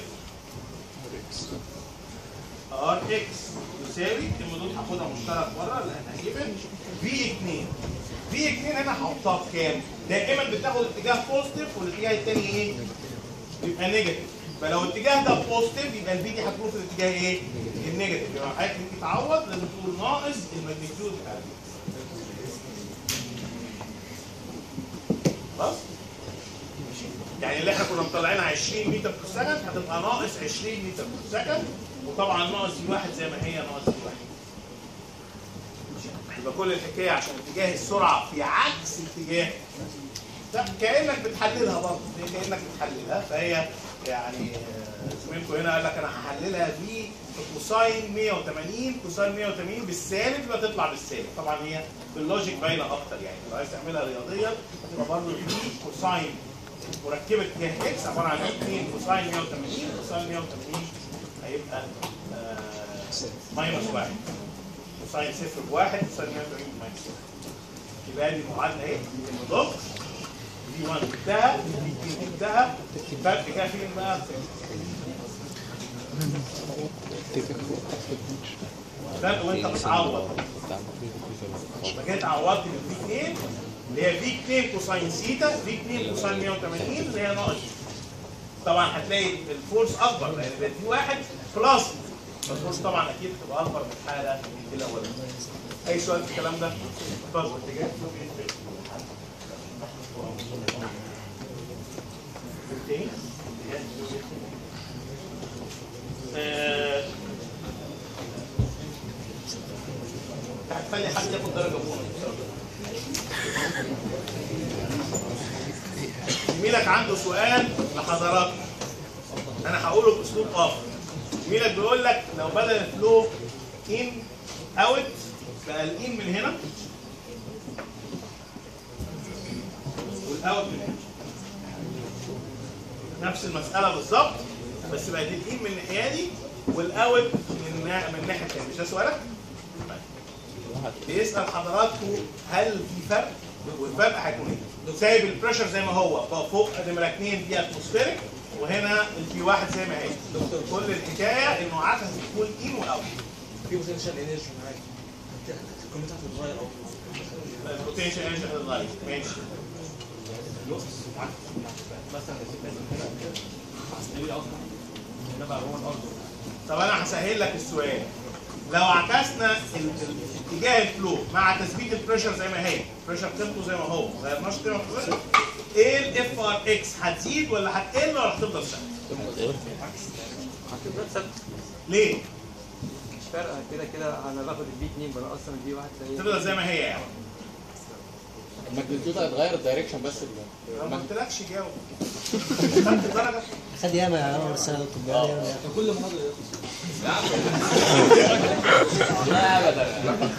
ار اكس يساوي الحدود هاخدها مشترك بره لانها جيفن في 2 في 2 هنا هحطها بكام؟ دائما بتاخد اتجاه بوزيتيف والاتجاه الثاني ايه؟ يبقى نيجاتيف فلو الاتجاه ده بوزيتيف يبقى الفي دي هتكون في الاتجاه ايه؟ النيجاتيف يبقى حضرتك تيجي تعوض لازم تقول ناقص الماجنتيود بتاع الفي. خلاص؟ يعني اللي احنا كنا مطلعينها 20 متر في السكند هتبقى ناقص 20 متر في السكند وطبعا ناقص دي واحد زي ما هي ناقص دي واحد. يبقى كل الحكايه عشان اتجاه السرعه في عكس اتجاه لا كانك بتحللها برضه هي كانك بتحللها فهي يعني آه، زميلكم هنا قال لك انا هحللها في كوساين 180 كوساين 180 بالسالب يبقى تطلع بالسالب طبعا هي في اللوجيك باينه اكتر يعني لو عايز تعملها رياضيا هتبقى برضه في كوساين مركبه اتجاه اكس عباره عن 2 كوساين 180 كوساين 180 هيبقى آه، ماينس 1 كوساين صفر بواحد كوساين 180 ماينس 1 يبقى دي المعادله اهي بالضبط دي 1 جبتها دي 2 جبتها الفرق كده فين بقى؟ الفرق وانت بتعوض لما جيت عوضت من في 2 اللي هي في 2 كوساين سيتا في 2 كوساين 180 اللي هي ناقص طبعا هتلاقي الفورس اكبر لان بقت في واحد بلس الفورس طبعا اكيد تبقى اكبر من الحاله الاولانيه اي سؤال في الكلام ده؟ اتفضل زميلك عنده سؤال لحضراتكم انا هقوله باسلوب اخر زميلك بيقول لك لو بدل الفلو ان اوت بقى الان من هنا والاوت من هنا نفس المساله بالظبط بس بقت الان من الناحيه دي والاوت من نا- من الناحيه الثانيه مش ده سؤالك؟ بيسال حضراتكم هل في فرق؟ والفرق هيكون ايه؟ سايب البريشر زي ما هو بقى فوق نمره اثنين دي اتموسفيريك وهنا البي واحد زي ما هي كل الحكايه انه عدد تكون ان واوت في بوتنشال انرجي معاك الكمبيوتر هتتغير او البوتنشال انرجي هتتغير ماشي طب انا هسهل لك السؤال لو عكسنا ال- ال- اتجاه الفلو مع تثبيت البريشر زي ما هي البريشر قيمته زي ما هو ما غيرناش قيمه البريشر ايه الاف ار اكس هتزيد ولا هتقل ولا هتفضل ثابته؟ هتفضل ثابت ليه؟ مش فارقه كده كده انا باخد البي 2 بنقص من البي 1 زي تفضل زي ما هي يعني الماجنتيود هيتغير الدايركشن بس ال- انا ما قلتلكش جاوب خدت درجه خد ياما يا عمر السنه دكتور بيقول ياما كل محاضره لا ابدا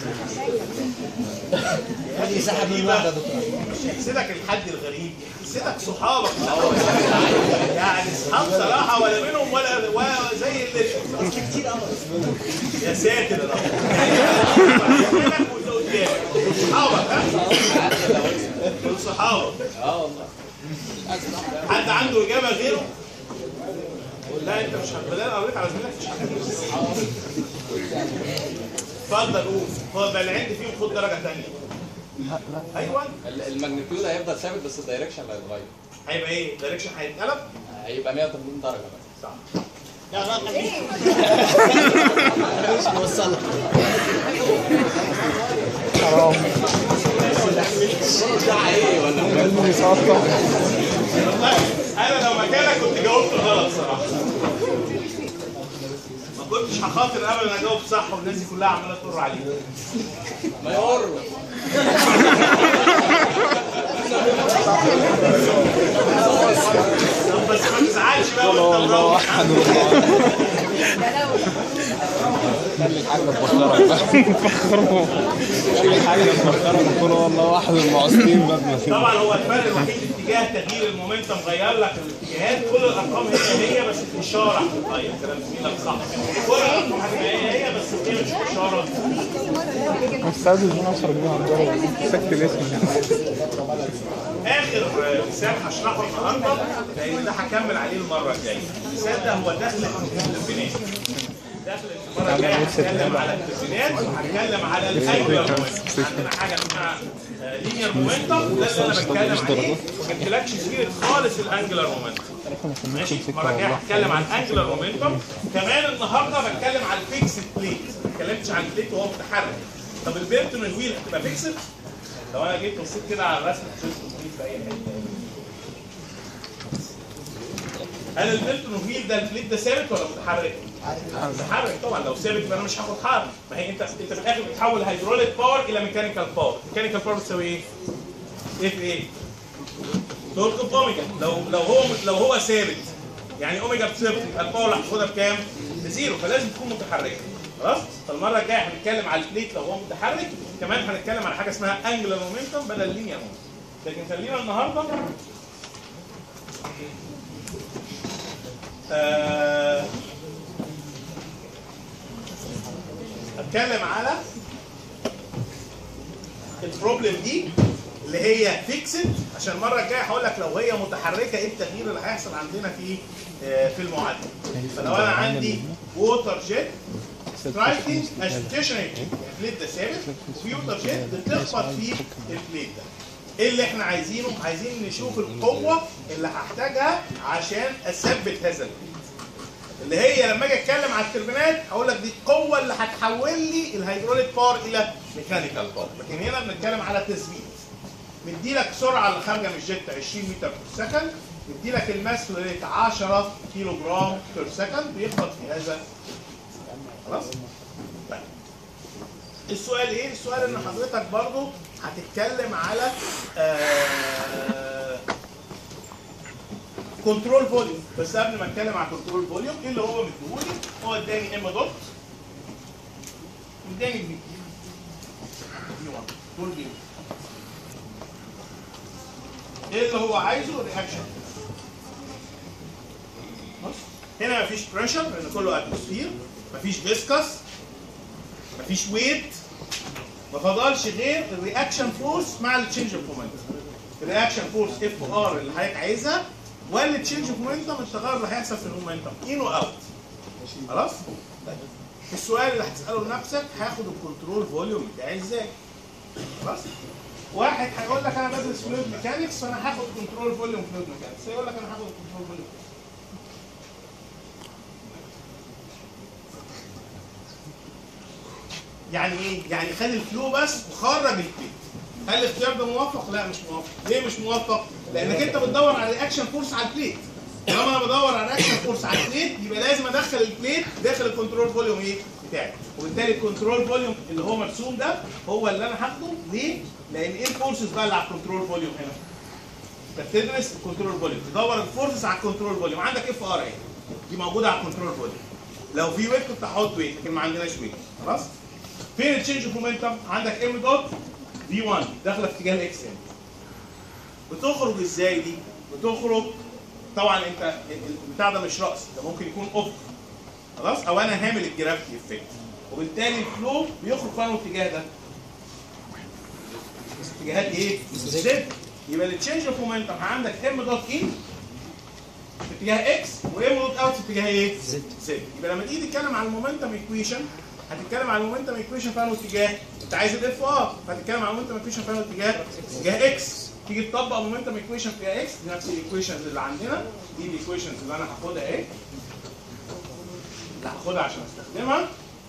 خد يسحب من واحده يا دكتور مش يحسدك الحد الغريب يحسدك صحابك يعني اصحاب صراحه ولا منهم ولا ولا زي اللي كتير قوي يا ساتر يا رب يحسدك واللي قدامك صحابك ها دول صحابك اه والله حد عنده اجابه غيره؟ لا انت مش هتبقى انا قريت على زميلك مش هتبقى اتفضل قول اتفضل اللي عندي فيهم خد درجه ثانيه ايوه ال- الماجنتيود هيفضل ثابت بس الدايركشن اللي هيتغير هيبقى ايه؟ دايركشن هيتقلب؟ هيبقى 180 درجه بس صح مش موصلها والله انا لو مكانك كنت جاوبت غلط صراحه ما كنتش هخاطر ابدا اجاوب صح والناس دي كلها عماله تطر عليك ما يقر طب بس ما تزعلش بقى وانت مروح خلي حاجه تفكرك بقى خلي حاجه تفكرك تكون والله واحد المعصرين بدنا طبعا هو الفرق الوحيد اتجاه تغيير المومنتم غير لك الاتجاهات كل الارقام هي هي بس الاشاره هتتغير كلام زميلك صح كل الارقام هتبقى هي هي بس هي مش الاشاره استاذ بنصر بن عبد سكت الاسم اخر مثال هشرحه النهارده لان ده هكمل عليه المره الجايه المثال ده هو دخل التربينات دخل المره الجايه هتكلم على التربينات وهتكلم على الانجلر مومنتم عندنا حاجه اسمها لينير مومنتم وده اللي انا بتكلم عليه ما جبتلكش سيره خالص الانجلر مومنتم ماشي المره الجايه هتكلم عن الانجلر مومنتم كمان النهارده بتكلم على الفيكسد بليت ما اتكلمتش عن البليت وهو متحرك طب البيرتون الويل هتبقى فيكسد لو انا جيت بصيت كده على الرسم البيرتون في اي حته هل البيرتون ويل ده البليت ده ثابت ولا متحرك؟ متحرك طبعا لو ثابت يبقى انا مش هاخد حرك ما هي انت انت في الاخر بتحول هيدروليك باور الى ميكانيكال باور ميكانيكال باور بتساوي ايه؟ اف ايه؟ تورك اوف اوميجا لو لو هو لو هو ثابت يعني اوميجا بصفر يبقى الباور اللي هتاخدها بكام؟ بزيرو فلازم تكون متحركه خلاص؟ فالمره الجايه هنتكلم على البليت لو هو متحرك كمان هنتكلم على حاجه اسمها انجلر مومنتم بدل لينير مومنتم لكن خلينا النهارده آه اتكلم على البروبلم دي اللي هي فيكسد عشان المره الجايه هقول لك لو هي متحركه ايه التغيير اللي هيحصل عندنا في آه، في المعادله فلو انا عندي ووتر جيت سترايكنج ستيشنري البليت ده ثابت وفي ووتر جيت بتخبط في البليت ده ايه اللي احنا عايزينه؟ عايزين نشوف القوه اللي هحتاجها عشان اثبت هذا البليت اللي هي لما اجي اتكلم على التربينات هقول لك دي القوه اللي هتحول لي الهيدروليك باور الى ميكانيكال باور لكن هنا بنتكلم على تثبيت مدي لك سرعه اللي خارجه من الجيت 20 متر في سكند مدي لك الماس ريت 10 كيلو جرام بير سكند بيخبط في هذا خلاص طيب السؤال ايه السؤال ان حضرتك برضو هتتكلم على آه كنترول فوليوم بس قبل ما اتكلم عن كنترول فوليوم ايه اللي هو مديهولي هو اداني ام دوت اداني في في 1 دول في ايه اللي هو عايزه رياكشن بص هنا مفيش بريشر لان كله اتموسفير مفيش فيسكس مفيش ويت ما فضلش غير الرياكشن فورس مع التشينج اوف مومنتم الرياكشن فورس اف ار اللي حضرتك عايزها ولا التشينج اوف مومنتم التغير اللي هيحصل في المومنتم ان واوت خلاص طيب. السؤال اللي هتساله لنفسك هاخد الكنترول فوليوم بتاعي ازاي خلاص واحد هيقول لك انا بدرس فلويد ميكانكس فانا هاخد كنترول فوليوم فلويد ميكانكس هيقول لك انا هاخد كنترول فوليوم يعني ايه؟ يعني خد الفلو بس وخرج البليت. هل الاختيار ده موفق؟ لا مش موفق. ليه مش موفق؟ لانك انت بتدور على رياكشن فورس على البليت. طالما انا بدور على رياكشن فورس على البليت يبقى لازم ادخل البليت داخل الكنترول فوليوم ايه؟ بتاعي. وبالتالي الكنترول فوليوم اللي هو مرسوم ده هو اللي انا هاخده ليه؟ لان ايه الفورسز بقى اللي على الكنترول فوليوم هنا؟ انت بتدرس الكنترول فوليوم تدور الفورسز على الكنترول فوليوم عندك اف ار اهي دي موجوده على الكنترول فوليوم لو في ويت كنت هحط ويت لكن ما عندناش ويت خلاص فين التشينج اوف مومنتم عندك ام دوت في 1 داخله في اتجاه الاكس ام بتخرج ازاي دي بتخرج طبعا انت البتاع ده مش راس ده ممكن يكون افق خلاص او انا هامل الجرافيتي افكت وبالتالي الفلو بيخرج في انهي اتجاه ده اتجاهات ايه؟ زد يبقى التشينج اوف مومنتم عندك ام دوت ان في اتجاه اكس وام دوت اوت في اتجاه ايه؟ زد زد يبقى لما تيجي تتكلم عن المومنتم ايكويشن هتتكلم عن المومنتم ايكويشن في انهي اتجاه؟ انت عايز الاف ار هتتكلم عن المومنتم ايكويشن في انهي اتجاه؟ اتجاه اكس تيجي تطبق مومنتم ايكويشن في اكس دي نفس الايكويشنز اللي عندنا دي الايكويشنز اللي انا هاخدها اهي اللي هاخدها عشان استخدمها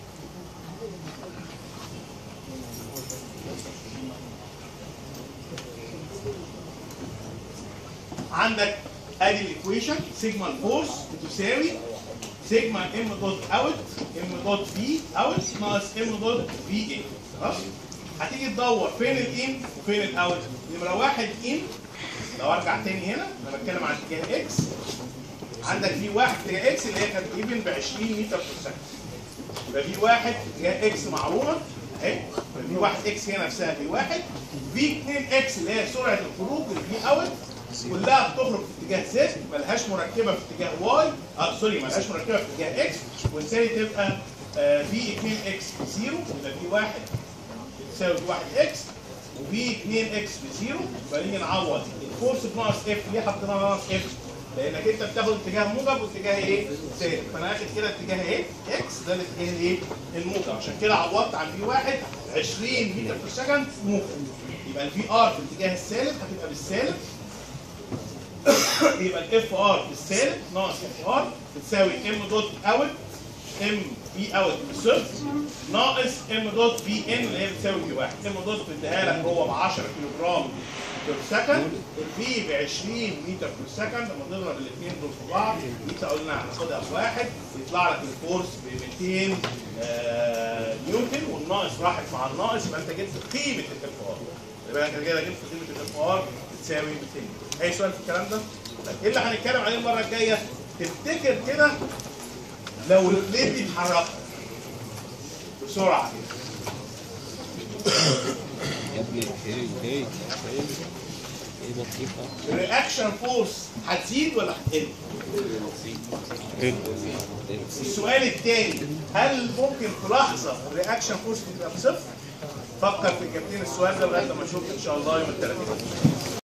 عندك ادي الايكويشن سيجما الفورس بتساوي سيجما ام دوت اوت ام دوت في اوت ناقص ام دوت في اي خلاص هتيجي تدور فين الان وفين الاوت نمره واحد ان لو ارجع تاني هنا انا بتكلم عن اتجاه اكس عندك في واحد اتجاه اكس اللي هي كانت ايفن ب 20 متر في الثانيه يبقى في واحد اتجاه اكس معروفه اهي يبقى في واحد اكس هي نفسها في واحد في 2 اكس اللي هي سرعه الخروج اللي في اوت كلها بتخرج في اتجاه زد ملهاش مركبه في اتجاه واي اه سوري ملهاش مركبه في اتجاه اكس وبالتالي تبقى آه في 2 اكس بزيرو يبقى في واحد بتساوي في 1 اكس وفي 2 اكس بزيرو يبقى نيجي نعوض الفورس بناقص اف ليه حطيناها ناقص اف؟ لانك انت بتاخد اتجاه موجب واتجاه ايه؟ سالب فانا هاخد كده اتجاه ايه؟ اكس ده الاتجاه الايه؟ الموجب عشان كده عوضت عن في واحد 20 متر في السكند موجب يبقى الفي ار في الاتجاه السالب هتبقى بالسالب يبقى الاف ار بالسالب ناقص اف ار بتساوي ام دوت اوت ام في اوت بصفر ناقص ام دوت في ان اللي هي بتساوي في واحد ام دوت بتديها لك هو ب 10 كيلو جرام بير سكند الفي ب 20 متر بير سكند لما تضرب الاثنين دول في بعض انت قلنا هناخدها في واحد يطلع لك الفورس ب 200 آه نيوتن والناقص راحت مع الناقص يبقى انت جبت قيمه الاف ار يبقى انت كده جبت قيمه الاف ار بتساوي 200 اي سؤال في الكلام ده؟ طيب ايه اللي هنتكلم عليه المره الجايه؟ تفتكر كده لو البليت دي اتحركت بسرعه يا ابني ايه ايه ايه ايه بطيخه الرياكشن فورس هتزيد ولا هتقل؟ السؤال الثاني هل ممكن في لحظه الرياكشن فورس تبقى بصفر؟ فكر في اجابتين السؤال ده لغايه لما نشوف ان شاء الله يوم ال 30